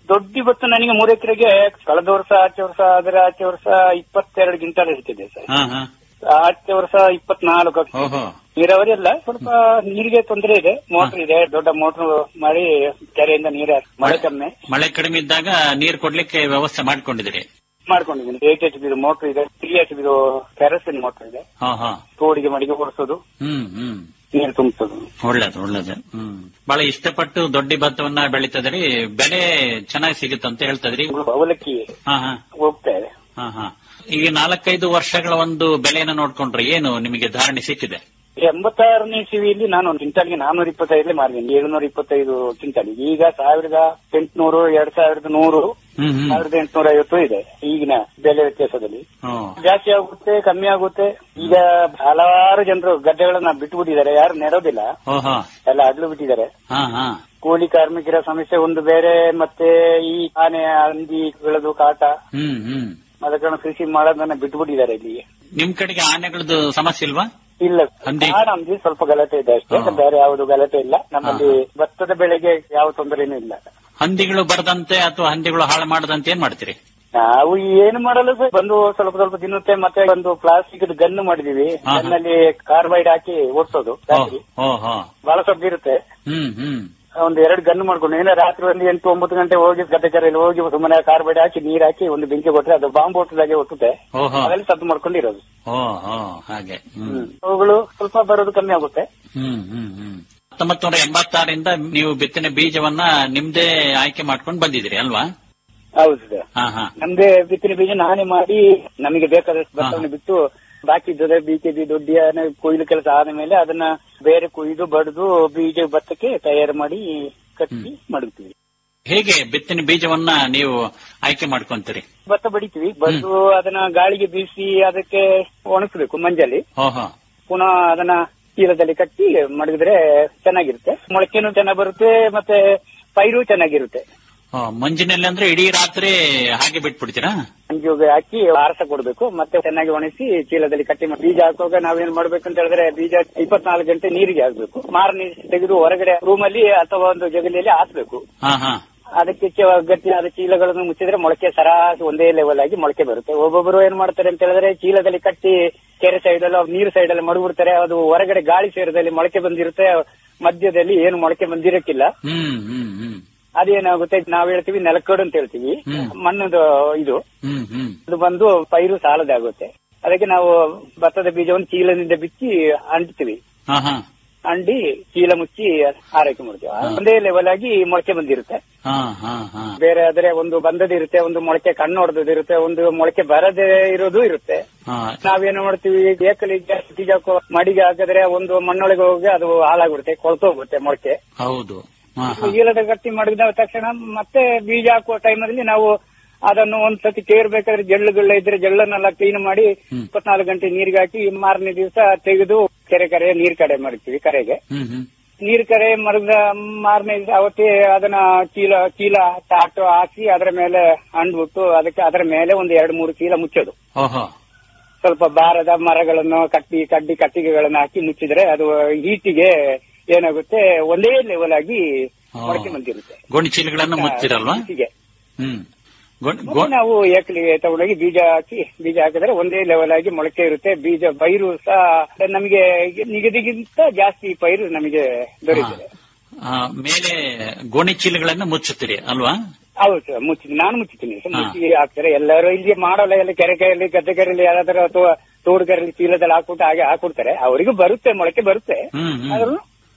S6: ದೊಡ್ಡ ಭತ್ತ ನನಗೆ ಮೂರು ಎಕರೆಗೆ ಕಳೆದ ವರ್ಷ ಆಚೆ ವರ್ಷ ಅದರ ಆಚೆ ವರ್ಷ ಇಪ್ಪತ್ತೆರಡು ಕ್ವಿಂಟಲ್ ಇರ್ತಿದೆ ಸರ್
S5: ಹಾ ಹಾ
S6: ಆಚೆ ವರ್ಷ ಇಪ್ಪತ್ನಾಲ್ಕು
S5: ಓಹೋ
S6: ನೀರಾವರಿ ಅಲ್ಲ ಸ್ವಲ್ಪ ನೀರಿಗೆ ತೊಂದರೆ ಇದೆ ಮೋಟರ್ ಇದೆ ದೊಡ್ಡ ಮೋಟರ್ ಮಾಡಿ ಕೆರೆಯಿಂದ ನೀರು ಮಳೆ ಕಮ್ಮಿ
S5: ಮಳೆ ಕಡಿಮೆ ಇದ್ದಾಗ ನೀರು ಕೊಡ್ಲಿಕ್ಕೆ ವ್ಯವಸ್ಥೆ ಮಾಡ್ಕೊಂಡಿದ್ದೀರಿ
S6: ಮಾಡ್ಕೊಂಡಿದ್ದೀನಿ ಏಟ್ ಎಚ್ ಬಿದು ಮೋಟರ್ ಇದೆ ತ್ರೀ ಎಚ್ ಬಿದು ಕೆರಸಿನ್ ಮೋಟರ್ ಇದೆ
S5: ಹಾ ಹಾ
S6: ತೋಡಿಗೆ ಮಡಿಗೆ ಓಡಿಸೋದು
S5: ಹ್ಮ್ ಹ್ಮ್
S6: ನೀರು ತುಂಬಿಸೋದು
S5: ಒಳ್ಳೇದು ಒಳ್ಳೇದು ಹ್ಮ್ ಬಹಳ ಇಷ್ಟಪಟ್ಟು ದೊಡ್ಡ ಭತ್ತವನ್ನ ಬೆಳೀತದ್ರಿ ಬೆಲೆ ಚೆನ್ನಾಗಿ ಸಿಗುತ್ತಂತ ಹೇಳ್ತದ್ರಿ
S6: ಅವಲಕ್ಕಿ
S5: ಹಾ ಹಾ
S6: ಹೋಗ್ತಾ ಇದೆ
S5: ಹಾ ಹಾ ಈಗ ನಾಲ್ಕೈದು ವರ್ಷಗಳ ಒಂದು ಬೆಲೆಯನ್ನು ನೋಡ್ಕೊಂಡ್ರೆ ಏನು ನಿಮಗೆ ಧಾರಣೆ ಸಿಕ್ಕಿದೆ
S6: ಎಂಬತ್ತಾರನೇ ಇಸವಿಯಲ್ಲಿ ನಾನು ಒಂದು ಕ್ವಿಂಟಲ್ಗೆ ನಾನೂರ ಇಪ್ಪತ್ತೈದರಲ್ಲಿ ಮಾರಿದ್ದೀನಿ ಏಳುನೂರ ಇಪ್ಪತ್ತೈದು ಕ್ವಿಂಟಲ್ ಈಗ ಸಾವಿರದ ಎಂಟುನೂರು ಎರಡ್ ಸಾವಿರದ ನೂರು
S5: ಹ್ಮ್ ಹ್ಮ್
S6: ಸಾವಿರದ ಎಂಟುನೂರ ಐವತ್ತು ಇದೆ ಈಗಿನ ಬೆಲೆ ವ್ಯತ್ಯಾಸದಲ್ಲಿ
S5: ಹ್ಮ್.
S6: ಜಾಸ್ತಿ ಆಗುತ್ತೆ ಕಮ್ಮಿ ಆಗುತ್ತೆ ಈಗ ಹಲವಾರು ಜನರು ಗದ್ದೆಗಳನ್ನ ಬಿಟ್ಟು ಬಿಟ್ಟಿದ್ದಾರೆ ಯಾರು ನೆಡೋದಿಲ್ಲ
S5: ಓಹೋ
S6: ಎಲ್ಲ ಅಡ್ಲು ಬಿಟ್ಟಿದ್ದಾರೆ
S5: ಹಾ ಹಾ
S6: ಕೂಲಿ ಕಾರ್ಮಿಕರ ಸಮಸ್ಯೆ ಒಂದು ಬೇರೆ ಮತ್ತೆ ಈ ಆನೆ ಹಂದಿ ಬೆಳೆದು ಕಾಟ
S5: ಹ್ಮ್ ಹ್ಮ್
S6: ಅದಕ್ಕೆ ಕೃಷಿ ಮಾಡೋದನ್ನ ಬಿಟ್ಟು ಬಿಟ್ಟಿದ್ದಾರೆ ಇಲ್ಲಿ
S5: ನಿಮ್ ಕಡೆಗೆ ಆನೆಗಳದ್ದು ಸಮಸ್ಯೆ ಇಲ್ವಾ
S6: ಇಲ್ಲ
S5: ಹಂದಿ?
S6: ನಮ್ದು ಸ್ವಲ್ಪ ಗಲಾಟೆ ಇದೆ ಅಷ್ಟೇ
S5: ಹಾ.
S6: ಬೇರೆ ಯಾವುದು ಗಲಾಟೆ ಇಲ್ಲ ನಮ್ಮಲ್ಲಿ ಭತ್ತದ ಬೆಳೆಗೆ ಯಾವ ತೊಂದರೆನೂ ಇಲ್ಲ
S5: ಹಂದಿಗಳು ಬರದಂತೆ ಅಥವಾ ಹಂದಿಗಳು ಹಾಳು ಮಾಡದಂತೆ ಏನ್ ಮಾಡ್ತೀರಿ
S6: ನಾವು ಏನು ಮಾಡಲು ಸರ್ ಬಂದು ಸ್ವಲ್ಪ ಸ್ವಲ್ಪ ತಿನ್ನುತ್ತೆ ಮತ್ತೆ ಒಂದು ಪ್ಲಾಸ್ಟಿಕ್ ಗನ್ ಮಾಡಿದೀವಿ
S5: ಹಾ.
S6: ಗನ್ನಲ್ಲಿ ಕಾರ್ಬೈಡ್ ಹಾಕಿ ಓಡಿಸೋದು ರಾತ್ರಿ
S5: ಓಹೋ
S6: ಬಹಳ ಸ್ವಲ್ಪ ಇರುತ್ತೆ
S5: ಹ್ಮ್ ಹ್ಮ್
S6: ಒಂದು ಎರಡು ಗನ್ ಮಾಡ್ಕೊಂಡು ಏನೋ ರಾತ್ರಿ ಒಂದು ಎಂಟು ಒಂಬತ್ತು ಗಂಟೆ ಹೋಗಿ ಗದ್ದೆ ಕೆರೆಯಲ್ಲಿ ಹೋಗಿ ಸುಮ್ಮನೆ ಕಾರ್ಬೈಡ್ ಹಾಕಿ ನೀರ್ ಹಾಕಿ ಒಂದು ಬೆಂಕಿ ಕೊಟ್ರೆ ಅದು ಬಾಂಬ್ ಹೊಟ್ಟದಾಗೆ ಒಟ್ಟುತ್ತೆ
S5: ಓಹೋ
S6: ಅದ್ರಲ್ಲಿ ಸದ್ದು ಮಾಡ್ಕೊಂಡಿರೋದು
S5: ಓಹೋ ಹಾಗೆ ಹ್ಮ್
S6: ಅವುಗಳು ಸ್ವಲ್ಪ ಬರೋದು ಕಮ್ಮಿ ಆಗುತ್ತೆ
S5: ಹ್ಮ್ ಹ್ಮ್ ಹ್ಮ್ ಹತ್ತೊಂಬತ್ತು ನೂರ ಎಂಬತ್ತಾರರಿಂದ ನೀವು ಬಿತ್ತನೆ ಬೀಜವನ್ನ ನಿಮ್ದೇ ಆಯ್ಕೆ ಮಾಡ್ಕೊಂಡು ಬಂದಿದ್ದೀರಿ ಅಲ್ವಾ
S6: ಹೌದು ಸರ್
S5: ಹಾ ಹಾ
S6: ನಮ್ದೇ ಬಿತ್ತನೆ ಬೀಜ ನಾನೇ ಮಾಡಿ ನಮಗೆ ಬೇಕಾದಷ್ಟು ಭತ್ತವನ್ನು ಬಿಟ್ಟು ಬಾಕಿ ಇದ್ದದೆ ಬಿಕೆಬಿ ದೊಡ್ಡ ಕೊಯ್ಲು ಕೆಲಸ ಆದ ಮೇಲೆ ಅದನ್ನ ಬೇರೆ ಕೊಯ್ದು ಬಡ್ದು ಬೀಜ ಭತ್ತಕ್ಕೆ ತಯಾರು ಮಾಡಿ ಕಟ್ಟಿ ಮಡಗ್ತೀವಿ
S5: ಹೇಗೆ ಬಿತ್ತನೆ ಬೀಜವನ್ನ ನೀವು ಆಯ್ಕೆ ಮಾಡ್ಕೊಂತೀರಿ
S6: ಭತ್ತ ಬಡಿತೀವಿ ಬಡ್ದು ಅದನ್ನ ಗಾಳಿಗೆ ಬೀಸಿ ಅದಕ್ಕೆ ಒಣಗಿಸ್ಬೇಕು ಮಂಜಲ್ಲಿ
S5: ಓಹೋ
S6: ಪುನಃ ಅದನ್ನ ಚೀಲದಲ್ಲಿ ಕಟ್ಟಿ ಮಡಗಿದ್ರೆ ಚೆನ್ನಾಗಿರುತ್ತೆ ಮೊಳಕೆನೂ ಚೆನ್ನಾಗಿ ಬರುತ್ತೆ ಮತ್ತೆ ಪೈರು ಚೆನ್ನಾಗಿರುತ್ತೆ
S5: ಓ, ಮಂಜಿನಲ್ಲಿ ಅಂದ್ರೆ ಇಡೀ ರಾತ್ರಿ ಹಾಗೆ ಬಿಟ್ಬಿಡ್ತೀರಾ
S6: ಮಂಜುಗೆ ಹಾಕಿ ಆರಸ ಕೊಡ್ಬೇಕು ಮತ್ತೆ ಚೆನ್ನಾಗಿ ಒಣಗಿಸಿ ಚೀಲದಲ್ಲಿ ಕಟ್ಟಿ ಮಾಡಿ ಬೀಜ ಹಾಕುವಾಗ ನಾವೇನ್ ಮಾಡ್ಬೇಕು ಅಂತ ಹೇಳಿದ್ರೆ ಬೀಜ ಇಪ್ಪತ್ನಾಲ್ಕು ಗಂಟೆ ನೀರಿಗೆ ಹಾಕ್ಬೇಕು ಮಾರನೇ ತೆಗೆದು ಹೊರಗಡೆ ರೂಮಲ್ಲಿ ಅಥವಾ ಒಂದು ಜಗಲಿಯಲ್ಲಿ ಹಾಕ್ಬೇಕು
S5: ಹಾ ಹಾ
S6: ಅದಕ್ಕೆ ಚ- ಗಟ್ಟಿಯಾದ ಚೀಲಗಳನ್ನು ಮುಚ್ಚಿದ್ರೆ ಮೊಳಕೆ ಸರಾಸರಿ ಒಂದೇ ಲೆವೆಲ್ ಆಗಿ ಮೊಳಕೆ ಬರುತ್ತೆ ಒಬ್ಬೊಬ್ಬರು ಏನ್ ಮಾಡ್ತಾರೆ ಅಂತ ಹೇಳಿದ್ರೆ ಚೀಲದಲ್ಲಿ ಕಟ್ಟಿ ಕೆರೆ ಸೈಡ್ ಅಲ್ಲಿ ನೀರು ಸೈಡ್ ಅಲ್ಲಿ ಮಡಗ್ಬಿಡ್ತಾರೆ ಅದು ಹೊರಗಡೆ ಗಾಳಿ ಸೇರದಲ್ಲಿ ಮೊಳಕೆ ಬಂದಿರುತ್ತೆ ಮಧ್ಯದಲ್ಲಿ ಏನು ಮೊಳಕೆ ಬಂದಿರಕ್ಕಿಲ್ಲ
S5: ಹ್ಮ್ ಹ್ಮ್ ಹ್ಮ್
S6: ಅದೇನಾಗುತ್ತೆ ನಾವ್ ಹೇಳ್ತೀವಿ ನೆಲಕಡು ಅಂತ ಹೇಳ್ತೀವಿ
S5: ಹ್ಮ್.
S6: ಮಣ್ಣದು ಇದು
S5: ಹ್ಮ್ ಹ್ಮ್
S6: ಅದು ಬಂದು ಪೈರು ಸಾಲದಾಗುತ್ತೆ ಅದಕ್ಕೆ ನಾವು ಭತ್ತದ ಬೀಜವನ್ನು ಚೀಲದಿಂದ ಬಿಚ್ಚಿ ಅಂಟ್ತೀವಿ
S5: ಹಾ ಹಾ
S6: ಅಂಡಿ ಚೀಲ ಮುಚ್ಚಿ ಆರೈಕೆ ಮಾಡ್ತೀವಿ ಒಂದೇ ಲೆವೆಲ್ ಆಗಿ ಮೊಳಕೆ ಬಂದಿರುತ್ತೆ
S5: ಹಾ ಹಾ ಹಾ
S6: ಬೇರೆ ಆದ್ರೆ ಒಂದು ಬಂದದಿರುತ್ತೆ ಒಂದು ಮೊಳಕೆ ಕಣ್ಣು ಹೊಡೆದಿರುತ್ತೆ ಒಂದು ಮೊಳಕೆ ಬರದೇ ಇರೋದು ಇರುತ್ತೆ
S5: ಹಾ
S6: ನಾವೇನು ಮಾಡ್ತೀವಿ ಏಕಲಿ ಬೀಜ ಹಾಕೋ ಮಡಿಗೆ ಹಾಕಿದ್ರೆ ಒಂದು ಮಣ್ಣೊಳಗೆ ಹೋಗಿ ಅದು ಹಾಳಾಗ್ಬಿಡುತ್ತೆ ಕೊಳ್ತೋಗುತ್ತೆ ಮೊಳಕೆ
S5: ಹೌದು ಹಾ ಹಾ
S6: ಚೀಲದ ಗಟ್ಟಿ ಮಾಡಿದ ತಕ್ಷಣ ಮತ್ತೆ ಬೀಜ ಹಾಕುವ ಟೈಮಲ್ಲಿ ನಾವು ಅದನ್ನು ಒಂದ್ಸತಿ ಕೇರ್ಬೇಕಾದ್ರೆ ಜಳ್ಳುಗಳ ಇದ್ರೆ ಜಳ್ಳನ್ನೆಲ್ಲ ಕ್ಲೀನ್ ಮಾಡಿ
S5: ಹ್ಮ್.
S6: ಇಪ್ಪತ್ನಾಲ್ಕು ಗಂಟೆ ನೀರಿಗೆ ಹಾಕಿ ಮಾರನೇ ದಿವಸ ತೆಗೆದು ಕೆರೆ ಕರೆ ನೀರ್ ಕಡೆ ಮಾಡ್ತೀವಿ ಕರೆಗೆ
S5: ಹ್ಮ್ ಹ್ಮ್
S6: ನೀರ್ ಕರೆ ಮರದ ಮಾರನೇ ದಿವಸ ಅವತ್ತೇ ಅದನ್ನ ಚೀಲ ಚೀಲ ತಾಟು ಹಾಕಿ ಅದರ ಮೇಲೆ ಅಂಡ್ಬಿಟ್ಟು ಅದಕ್ಕೆ ಅದರ ಮೇಲೆ ಒಂದು ಎರಡು ಮೂರು ಚೀಲ ಮುಚ್ಚೋದು
S5: ಓಹೋ
S6: ಸ್ವಲ್ಪ ಭಾರದ ಮರಗಳನ್ನು ಕಟ್ಟಿ ಕಡ್ಡಿ ಕಟ್ಟಿಗೆಗಳನ್ನು ಹಾಕಿ ಮುಚ್ಚಿದ್ರೆ ಅದು ಹೀಟಿಗೆ ಏನಾಗುತ್ತೆ ಒಂದೇ ಲೆವೆಲ್ ಆಗಿ
S5: ಹಾ.
S6: ಮೊಳಕೆ ಬಂದಿರುತ್ತೆ
S5: ಗೋಣಿ ಚೀಲಗಳನ್ನು ಮುಚ್ಚಿರಲ್ವಾ
S6: ಹೀಟಿಗೆ.
S5: ಹ್ಮ್ ಗೋಣ್-
S6: ಮತ್ತೆ
S5: ಗೋ-
S6: ನಾವು ಏಕಲಿ ತಗೊಂಡೋಗಿ ಬೀಜ ಹಾಕಿ ಬೀಜ ಹಾಕಿದ್ರೆ ಒಂದೇ ಲೆವೆಲ್ ಆಗಿ ಮೊಳಕೆ ಇರುತ್ತೆ ಬೀಜ ಪೈರು ಸಹ ನಮಗೆ ನಿಗದಿಗಿಂತ ಜಾಸ್ತಿ ಪೈರು ನಮಗೆ ದೊರೆಯುತ್ತದೆ
S5: ಆ, ಮೇಲೆ ಗೋಣಿ ಚೀಲಗಳನ್ನು ಮುಚ್ಚುತ್ತೀರಿ ಅಲ್ವಾ
S6: ಹೌದು ಸರ್ ಮುಚ್ಚಿ ನಾನು ಮುಚ್ಚುತ್ತೀನಿ ಸರ್,
S5: ಹಾ.
S6: ಮುಚ್ಚಿ ಹಾಕ್ತಾರೆ ಎಲ್ಲರೂ ಇಲ್ಲಿ ಮಾಡೋಲ್ಲ ಎಲ್ಲ ಕೆರೆ ಕೆರೆಯಲ್ಲಿ ಗದ್ದೆ ಕೆರೆಯಲ್ಲಿ ಯಾರಾದ್ರೂ ಅಥವಾ ತೋಡು ಕೆರೆಯಲ್ಲಿ ಚೀಲದಲ್ಲಿ ಹಾಕ್ಬಿಟ್ಟು ಹಾಗೆ ಹಾಕ್ಬಿಡ್ತಾರೆ ಅವರಿಗೂ ಬರುತ್ತೆ ಮೊಳಕೆ ಬರುತ್ತೆ
S5: ಹ್ಮ್ ಹ್ಮ್
S6: ಆದ್ರೂ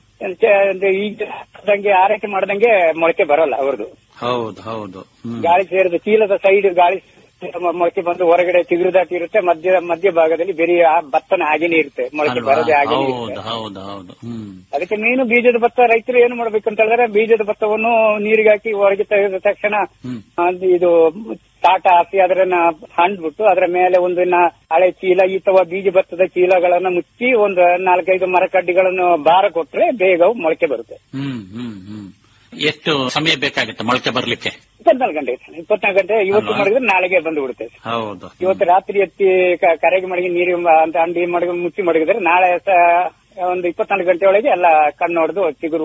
S6: ಈಗ ಹಾಕ್ದಂಗೆ ಆರೈಕೆ ಮಾಡ್ದಂಗೆ ಮೊಳಕೆ ಬರೋಲ್ಲ ಅವ್ರದ್ದು
S5: ಹೌದು ಹೌದು ಹ್ಮ್
S6: ಗಾಳಿ ಸೇರಿದ ಚೀಲದ ಸೈಡ್ ಗಾಳಿ ಮ- ಮೊಳಕೆ ಬಂದು ಹೊರಗಡೆ ಚಿಗುರುದಾಟಿ ಇರುತ್ತೆ ಮಧ್ಯ ಮಧ್ಯ ಭಾಗದಲ್ಲಿ ಬರೀ ಆ ಭತ್ತನ ಹಾಗೇನೆ ಇರುತ್ತೆ ಮೊಳಕೆ
S5: ಅಲ್ವಾ?
S6: ಬರದೆ ಹಾಗೇನೆ
S5: ಹೌದು
S6: ಇರುತ್ತೆ
S5: ಹೌದು ಹೌದು ಹ್ಮ್
S6: ಅದಕ್ಕೆ ಮೀನು ಬೀಜದ ಭತ್ತ ರೈತರು ಏನು ಮಾಡ್ಬೇಕು ಅಂತ ಹೇಳಿದ್ರೆ ಬೀಜದ ಭತ್ತವನ್ನು ನೀರಿಗೆ ಹಾಕಿ ಹೊರಗೆ ತೆಗೆದ ತಕ್ಷಣ
S5: ಹ್ಮ್
S6: ಅದು ಇದು ತಾಟ ಹಾಕಿ ಅದನ್ನ ಹಂಡ್ಬಿಟ್ಟು ಅದರ ಮೇಲೆ ಒಂದು ನ- ಹಳೆ ಚೀಲ ಅಥವಾ ಬೀಜ ಭತ್ತದ ಚೀಲಗಳನ್ನ ಮುಚ್ಚಿ ಒಂದು ನಾಲ್ಕೈದು ಮರಕಡ್ಡಿಗಳನ್ನು ಭಾರ ಕೊಟ್ರೆ ಬೇಗ ಅವು ಮೊಳಕೆ ಬರುತ್ತೆ
S5: ಹ್ಮ್ ಹ್ಮ್ ಹ್ಮ್ ಎಷ್ಟು ಸಮಯ ಬೇಕಾಗುತ್ತೆ ಮೊಳಕೆ ಬರ್ಲಿಕ್ಕೆ
S6: ಇಪ್ಪತ್ನಾಲ್ಕು ಗಂಟೆ ಇಪ್ಪತ್ನಾಲ್ಕು ಗಂಟೆ ಇವತ್ತು
S5: ಅಲ್ವಾ?
S6: ಮಾಡಿದ್ರೆ ನಾಳೆಗೆ ಬಂದು ಬಿಡುತ್ತೆ
S5: ಹೌದು
S6: ಇವತ್ತು ರಾತ್ರಿ ಎತ್ತಿ ಕ- ಕರೆಗೆ ಮಡಗಿ ನೀರಿಗೆ ಮ- ಅಂತ ಅಂಡಿ ಮಡಗಿ ಮುಚ್ಚಿ ಮಡಗಿದ್ರೆ ನಾಳೆ ಸ- ಒಂದು ಇಪ್ಪತ್ನಾಲ್ಕು ಗಂಟೆ ಒಳಗೆ ಎಲ್ಲ ಕಣ್ಣು ಹೊಡೆದು ಚಿಗುರು